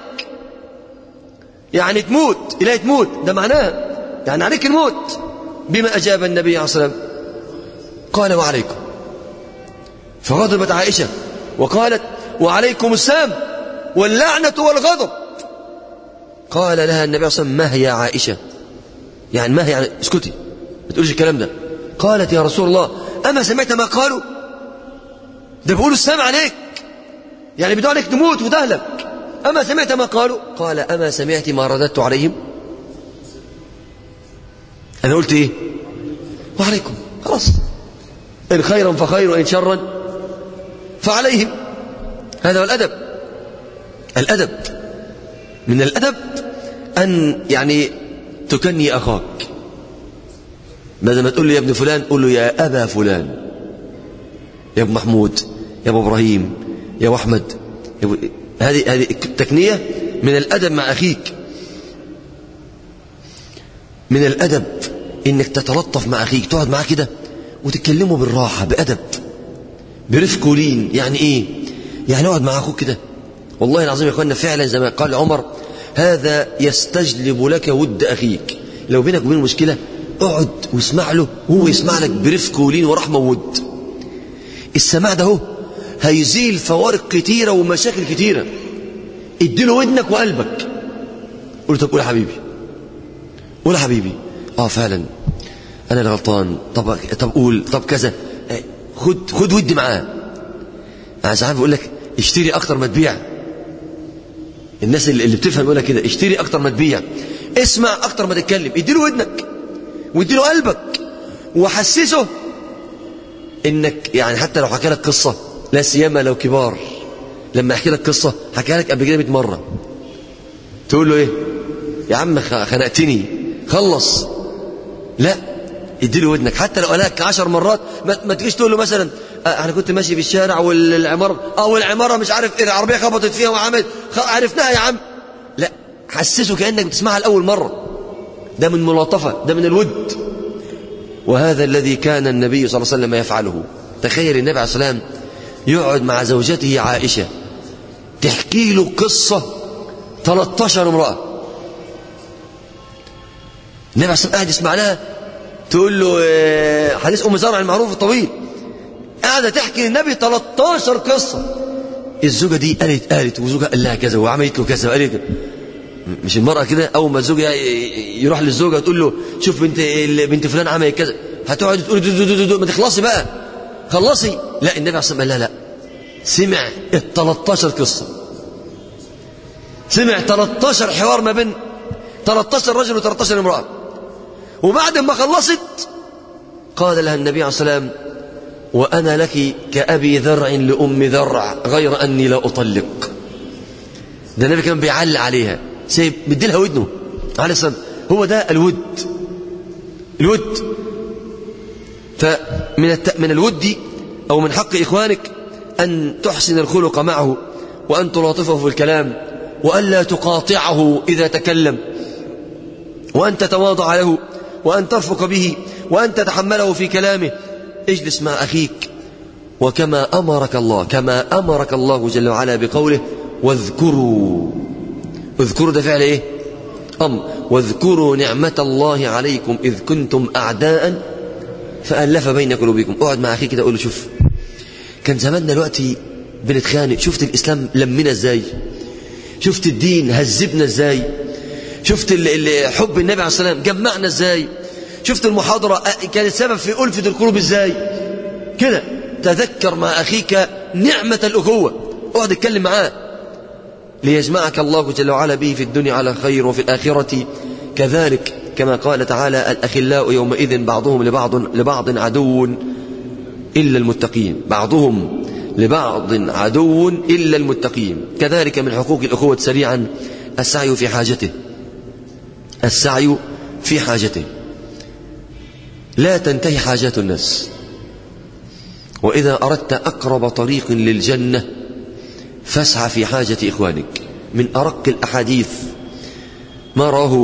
يعني تموت إلهي تموت ده معناها يعني عليك الموت بما أجاب النبي عليه الصلاة والسلام قال وعليكم فغضبت عائشة وقالت وعليكم السام واللعنة والغضب قال لها النبي صلى الله عليه وسلم ما هي يا عائشة يعني ما هي يعني اسكتي ما تقولش الكلام ده قالت يا رسول الله أما سمعت ما قالوا ده بيقولوا السلام عليك يعني بدون عليك تموت وتهلك أما سمعت ما قالوا قال أما سمعت ما رددت عليهم أنا قلت إيه وعليكم خلاص إن خيرا فخير وإن شرا فعليهم هذا هو الأدب الأدب من الأدب أن يعني تكني أخاك بدل ما تقول له يا ابن فلان قول له يا أبا فلان يا ابو محمود يا ابو إبراهيم يا ابو أحمد يا أبو... هذه هذه التكنية من الأدب مع أخيك من الأدب إنك تتلطف مع أخيك تقعد معاه كده وتتكلمه بالراحة بأدب برفق ولين يعني إيه يعني اقعد مع أخوك كده والله العظيم يا أخوانا فعلا زي ما قال عمر هذا يستجلب لك ود أخيك لو بينك وبينه مشكلة اقعد واسمع له وهو يسمع لك برفق ولين ورحمة وود السماع ده هو هيزيل فوارق كتيرة ومشاكل كتيرة اديله ودنك وقلبك قول طب قول يا حبيبي قول يا حبيبي اه فعلا انا اللي غلطان طب طب قول طب كذا خد خد ودي معاه انا ساعات بقول لك اشتري اكتر ما تبيع الناس اللي, اللي بتفهم يقول لك كده اشتري اكتر ما تبيع اسمع اكتر ما تتكلم اديله ودنك واديله قلبك وحسسه انك يعني حتى لو حكى لك قصه لا سيما لو كبار لما يحكي لك قصه حكى لك قبل كده 100 مره تقول له ايه يا عم خنقتني خلص لا اديله ودنك حتى لو قالك عشر مرات ما, ما تجيش تقول له مثلا انا كنت ماشي في الشارع والعماره او العماره مش عارف العربيه خبطت فيها وعملت عرفناها يا عم لا حسسه كانك بتسمعها لاول مره ده من ملاطفه ده من الود وهذا الذي كان النبي صلى الله عليه وسلم يفعله تخيل النبي عليه الصلاه والسلام يقعد مع زوجته عائشه تحكي له قصه 13 امراه النبي عليه الصلاه والسلام قاعد يسمع لها تقول له حديث ام زرع المعروف الطويل قاعده تحكي للنبي 13 قصه الزوجه دي قالت قالت وزوجها قال لها كذا وعملت له كذا وقالت مش المرأة كده أول ما الزوج يروح للزوجة تقول له شوف بنت بنت فلان عملت كذا هتقعد تقول دو دو دو دو ما تخلصي بقى خلصي لا النبي عليه الصلاة والسلام لا لا سمع ال 13 قصة سمع 13 حوار ما بين 13 رجل و13 امرأة وبعد ما خلصت قال لها النبي عليه الصلاة والسلام وأنا لك كأبي ذرع لأم ذرع غير أني لا أطلق ده النبي كان بيعلق عليها سيب مديلها ودنه عليه الصلاة هو ده الود الود فمن الت... من الود أو من حق إخوانك أن تحسن الخلق معه وأن تلاطفه في الكلام وألا تقاطعه إذا تكلم وأن تتواضع له وأن ترفق به وأن تتحمله في كلامه اجلس مع أخيك وكما أمرك الله كما أمرك الله جل وعلا بقوله واذكروا اذكروا ده فعل ايه أمر واذكروا نعمة الله عليكم إذ كنتم أعداء فألف بين قلوبكم اقعد مع أخيك كده قول له شوف كان زماننا دلوقتي بنتخانق شفت الإسلام لمنا ازاي شفت الدين هذبنا ازاي شفت ال- ال- حب النبي عليه الصلاة والسلام جمعنا ازاي شفت المحاضرة أ- كانت سبب في ألفة القلوب ازاي كده تذكر مع أخيك نعمة الأخوة اقعد اتكلم معاه ليجمعك الله جل وعلا به في الدنيا على خير وفي الآخرة كذلك كما قال تعالى الأخلاء يومئذ بعضهم لبعض لبعض عدو إلا المتقين بعضهم لبعض عدو إلا المتقين كذلك من حقوق الأخوة سريعا السعي في حاجته السعي في حاجته لا تنتهي حاجات الناس وإذا أردت أقرب طريق للجنة فاسعى في حاجة إخوانك من أرق الأحاديث ما راه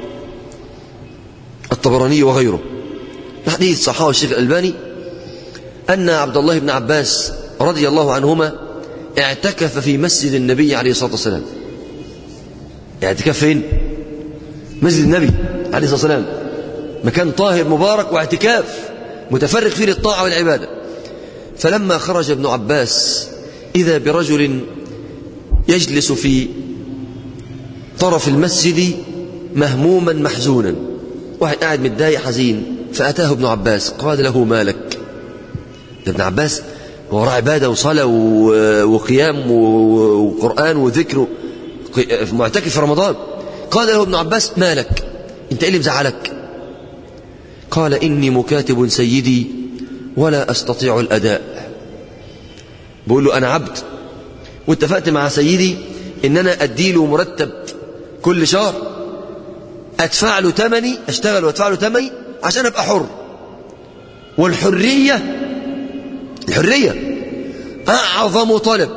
الطبراني وغيره حديث صحابه الشيخ الألباني أن عبد الله بن عباس رضي الله عنهما اعتكف في مسجد النبي عليه الصلاة والسلام اعتكف فين؟ مسجد النبي عليه الصلاة والسلام مكان طاهر مبارك واعتكاف متفرغ فيه للطاعة والعبادة فلما خرج ابن عباس إذا برجل يجلس في طرف المسجد مهموما محزونا واحد قاعد متضايق حزين فأتاه ابن عباس قال له مالك ده ابن عباس هو وراه عبادة وصلاة و- وقيام و- وقرآن وذكر ق- معتكف في رمضان قال له ابن عباس مالك انت ايه اللي مزعلك قال إني مكاتب سيدي ولا أستطيع الأداء بقول له أنا عبد واتفقت مع سيدي إن أنا أديله مرتب كل شهر أدفع له تمني أشتغل وأدفع له تمني عشان أبقى حر والحرية الحرية أعظم طلب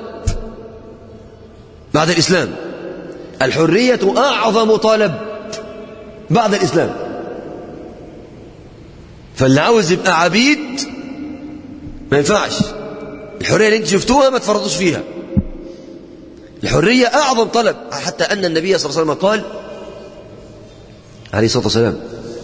بعد الإسلام الحرية أعظم طلب بعد الإسلام فاللي عاوز يبقى عبيد ما ينفعش الحرية اللي انت شفتوها ما تفرطوش فيها الحرية أعظم طلب حتى أن النبي صلى الله عليه وسلم قال عليه الصلاة والسلام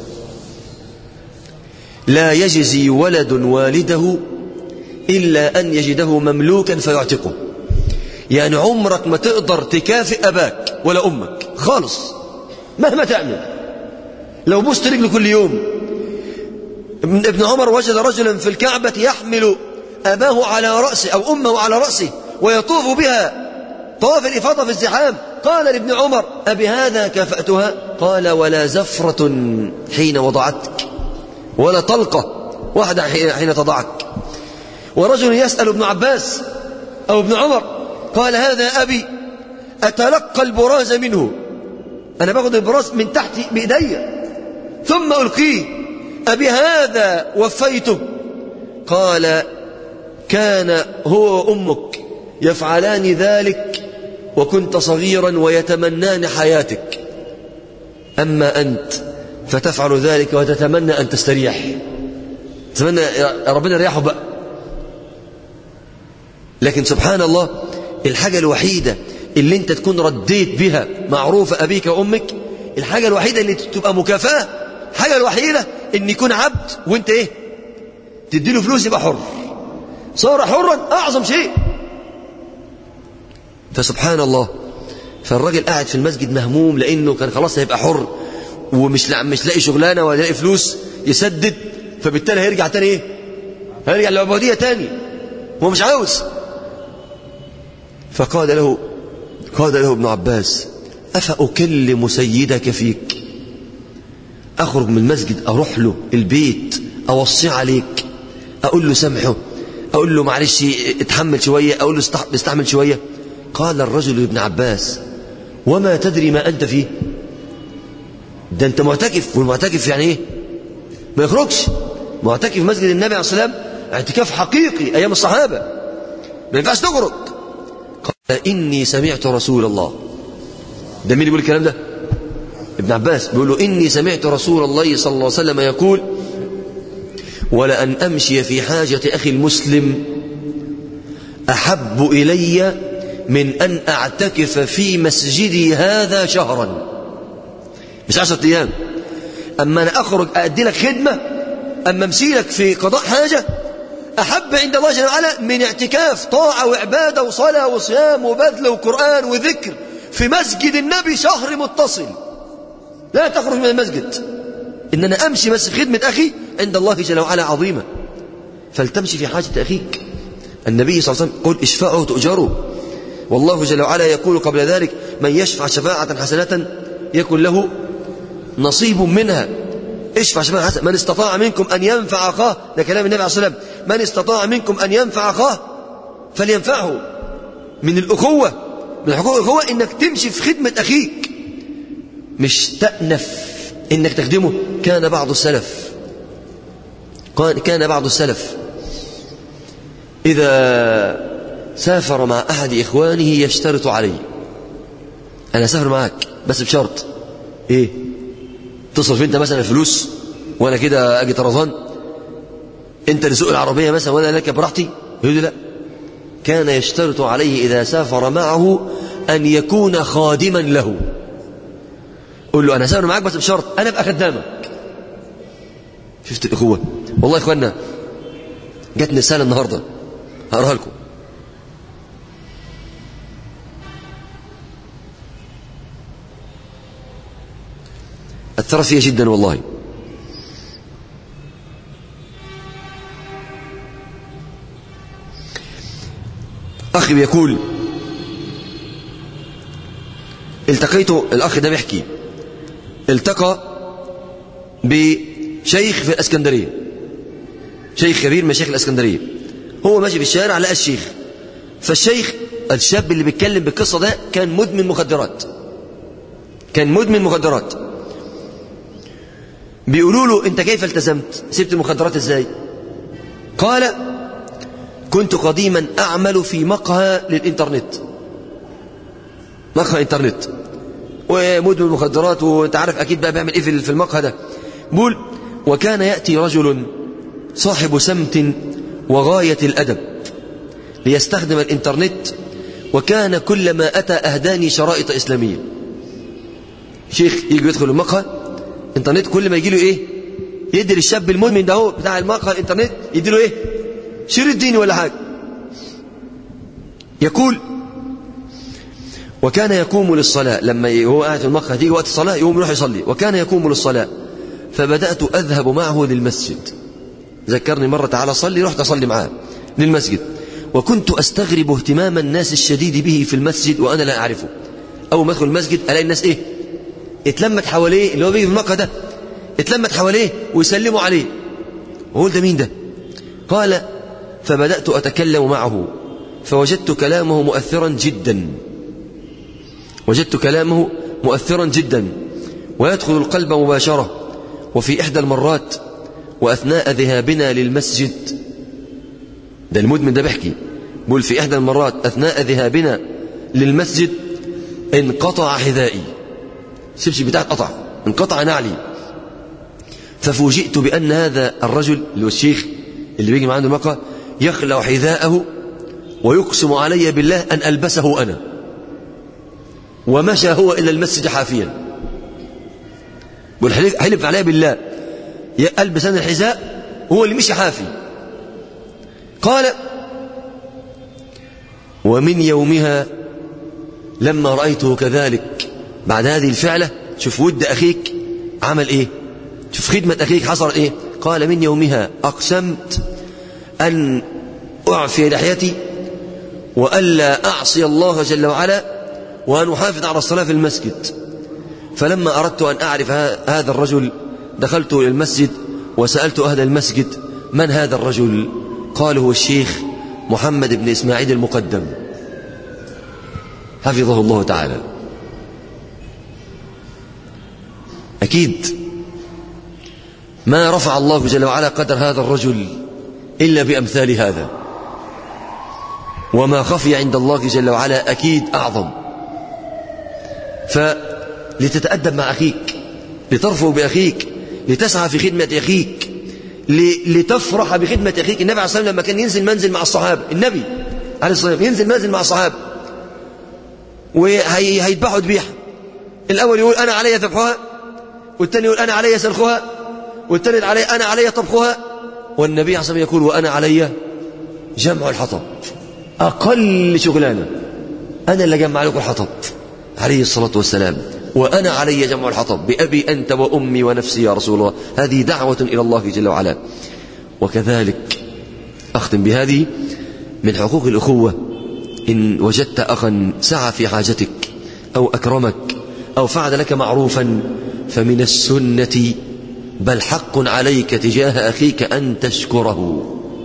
لا يجزي ولد والده إلا أن يجده مملوكا فيعتقه يعني عمرك ما تقدر تكافئ أباك ولا أمك خالص مهما تعمل لو بوست رجله كل يوم ابن ابن عمر وجد رجلا في الكعبة يحمل أباه على رأسه أو أمه على رأسه ويطوف بها طواف الإفاضة في الزحام قال لابن عمر أبي هذا كافأتها قال ولا زفرة حين وضعتك ولا طلقة واحدة حين حين تضعك ورجل يسأل ابن عباس أو ابن عمر قال هذا أبي أتلقى البراز منه أنا باخد البراز من تحت بإيدي ثم ألقيه أبي هذا وفيته قال كان هو وأمك يفعلان ذلك وكنت صغيرا ويتمنان حياتك أما أنت فتفعل ذلك وتتمنى أن تستريح تتمنى يا ربنا يريحه بقى لكن سبحان الله الحاجة الوحيدة اللي انت تكون رديت بها معروف أبيك وأمك الحاجة الوحيدة اللي تبقى مكافأة الحاجة الوحيدة ان يكون عبد وانت ايه تديله فلوس يبقى حر صار حرا أعظم شيء فسبحان الله فالراجل قاعد في المسجد مهموم لأنه كان خلاص هيبقى حر ومش لا مش لاقي شغلانة ولا لاقي فلوس يسدد فبالتالي هيرجع تاني ايه هيرجع للعبودية تاني هو مش عاوز فقال له قال له ابن عباس أفأكلم سيدك فيك أخرج من المسجد أروح له البيت أوصيه عليك أقول له سامحه أقول له معلش اتحمل شوية أقول له استحمل شوية قال الرجل لابن عباس وما تدري ما أنت فيه ده أنت معتكف والمعتكف يعني إيه ما يخرجش معتكف في مسجد النبي عليه الصلاة والسلام اعتكاف حقيقي أيام الصحابة ما ينفعش تخرج قال إني سمعت رسول الله ده مين بيقول الكلام ده ابن عباس بيقول له إني سمعت رسول الله صلى الله عليه وسلم يقول ولأن أمشي في حاجة أخي المسلم أحب إلي من أن أعتكف في مسجدي هذا شهرا مش عشرة أيام أما أنا أخرج أأدي لك خدمة أما أمشي لك في قضاء حاجة أحب عند الله جل وعلا من اعتكاف طاعة وعبادة وصلاة وصيام وبذل وقرآن وذكر في مسجد النبي شهر متصل لا تخرج من المسجد إن أنا أمشي بس في خدمة أخي عند الله جل وعلا عظيمة فلتمشي في حاجة أخيك النبي صلى الله عليه وسلم قل اشفعوا تؤجروا والله جل وعلا يقول قبل ذلك من يشفع شفاعة حسنة يكن له نصيب منها اشفع شفاعة حسنة من استطاع منكم أن ينفع أخاه ده كلام النبي عليه الصلاة والسلام من استطاع منكم أن ينفع أخاه فلينفعه من الأخوة من حقوق الأخوة إنك تمشي في خدمة أخيك مش تأنف إنك تخدمه كان بعض السلف كان بعض السلف إذا سافر مع أحد إخوانه يشترط عليه أنا سافر معك بس بشرط إيه تصرف أنت مثلا الفلوس وأنا كده أجي طرزان أنت اللي سوق العربية مثلا وأنا لك براحتي يقول لي لا كان يشترط عليه إذا سافر معه أن يكون خادما له قول له أنا سافر معاك بس بشرط أنا أبقى خدامك شفت الأخوة والله يا إخوانا جاتني رسالة النهاردة هقراها لكم أثرت فيها جدا والله أخي بيقول التقيت الأخ ده بيحكي التقى بشيخ في الأسكندرية شيخ كبير من شيخ الأسكندرية هو ماشي في الشارع لقى الشيخ فالشيخ الشاب اللي بيتكلم بالقصة ده كان مدمن مخدرات كان مدمن مخدرات بيقولوا له انت كيف التزمت سبت المخدرات ازاي قال كنت قديما اعمل في مقهى للانترنت مقهى انترنت ومدمن مخدرات وانت عارف اكيد بقى بيعمل ايه في المقهى ده بيقول وكان ياتي رجل صاحب سمت وغايه الادب ليستخدم الانترنت وكان كلما اتى اهداني شرائط اسلاميه شيخ يجي يدخل المقهى انترنت كل ما يجي له ايه يدي للشاب المدمن ده هو بتاع المقهى الانترنت يدي له ايه شريط ديني ولا حاجه يقول وكان يقوم للصلاة لما هو قاعد في المقهى تيجي وقت الصلاة يقوم يروح يصلي وكان يقوم للصلاة فبدأت أذهب معه للمسجد ذكرني مرة تعالى صلي رحت أصلي معاه للمسجد وكنت أستغرب اهتمام الناس الشديد به في المسجد وأنا لا أعرفه أول ما أدخل المسجد ألاقي الناس إيه اتلمت حواليه اللي هو بيجي في المقهى ده اتلمت حواليه ويسلموا عليه وقول ده مين ده قال فبدأت أتكلم معه فوجدت كلامه مؤثرا جدا وجدت كلامه مؤثرا جدا ويدخل القلب مباشرة وفي إحدى المرات وأثناء ذهابنا للمسجد ده المدمن ده بيحكي بقول في إحدى المرات أثناء ذهابنا للمسجد انقطع حذائي الشبشب بتاعي اتقطع انقطع نعلي ففوجئت بأن هذا الرجل اللي هو الشيخ اللي بيجي معاه المقهى يخلع حذاءه ويقسم علي بالله أن ألبسه أنا ومشى هو إلى المسجد حافيا حلف علي بالله ألبس أنا الحذاء هو اللي مشي حافي قال ومن يومها لما رأيته كذلك بعد هذه الفعلة شوف ود أخيك عمل إيه شوف خدمة أخيك حصل إيه قال من يومها أقسمت أن أعفي لحيتي وألا أعصي الله جل وعلا وأن أحافظ على الصلاة في المسجد فلما أردت أن أعرف هذا الرجل دخلت إلى المسجد وسألت أهل المسجد من هذا الرجل قال هو الشيخ محمد بن إسماعيل المقدم حفظه الله تعالى أكيد ما رفع الله جل وعلا قدر هذا الرجل إلا بأمثال هذا وما خفي عند الله جل وعلا أكيد أعظم فلتتأدب مع أخيك لترفع بأخيك لتسعى في خدمة أخيك لتفرح بخدمة أخيك النبي عليه الصلاة والسلام لما كان ينزل منزل مع الصحابة النبي عليه الصلاة والسلام ينزل منزل مع الصحابة وهيذبحوا ذبيحة الأول يقول أنا علي ذبحها والثاني يقول أنا علي سلخها والثالث علي أنا علي طبخها والنبي عليه الصلاة والسلام يقول وأنا علي جمع الحطب أقل شغلانة أنا اللي جمع لكم الحطب عليه الصلاة والسلام وأنا علي جمع الحطب بأبي أنت وأمي ونفسي يا رسول الله هذه دعوة إلى الله جل وعلا وكذلك أختم بهذه من حقوق الأخوة إن وجدت أخا سعى في حاجتك أو أكرمك أو فعل لك معروفا فمن السنة بل حق عليك تجاه أخيك أن تشكره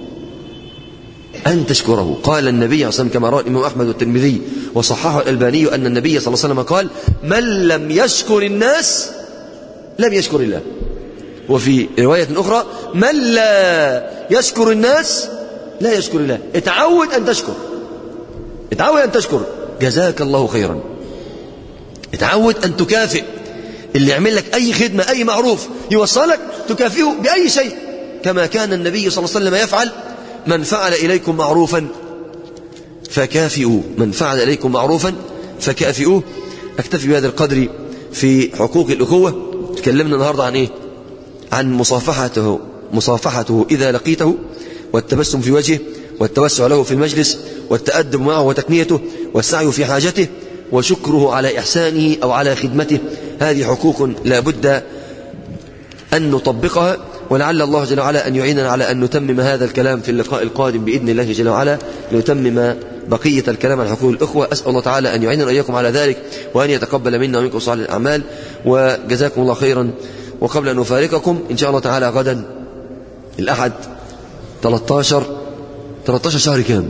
أن تشكره قال النبي صلى الله عليه وسلم كما روى الإمام أحمد والترمذي وصححه الألباني أن النبي صلى الله عليه وسلم قال من لم يشكر الناس لم يشكر الله وفي رواية أخرى من لا يشكر الناس لا يشكر الله اتعود أن تشكر اتعود أن تشكر جزاك الله خيرا اتعود أن تكافئ اللي يعمل لك أي خدمة أي معروف يوصلك تكافئه بأي شيء كما كان النبي صلى الله عليه وسلم يفعل من فعل إليكم معروفا فكافئوا من فعل إليكم معروفا فكافئوه أكتفي بهذا القدر في حقوق الأخوة تكلمنا النهاردة عن إيه عن مصافحته مصافحته إذا لقيته والتبسم في وجهه والتوسع له في المجلس والتأدب معه وتقنيته والسعي في حاجته وشكره على إحسانه أو على خدمته هذه حقوق لا بد أن نطبقها ولعل الله جل وعلا أن يعيننا على أن نتمم هذا الكلام في اللقاء القادم بإذن الله جل وعلا لنتمم بقية الكلام عن حقوق الأخوة أسأل الله تعالى أن يعيننا إياكم على ذلك وأن يتقبل منا ومنكم صالح الأعمال وجزاكم الله خيرا وقبل أن نفارقكم إن شاء الله تعالى غدا الأحد 13 13 شهر كام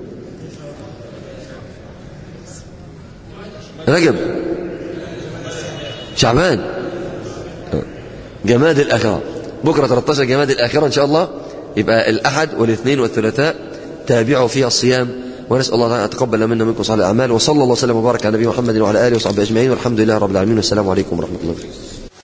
رجب شعبان جماد الآخرة بكرة 13 جماد الآخرة إن شاء الله يبقى الأحد والاثنين والثلاثاء تابعوا فيها الصيام ونسأل الله تعالى أن يتقبل منا منكم صالح الأعمال وصلى الله وسلم وبارك على نبينا محمد وعلى آله وصحبه أجمعين والحمد لله رب العالمين والسلام عليكم ورحمة الله وبركاته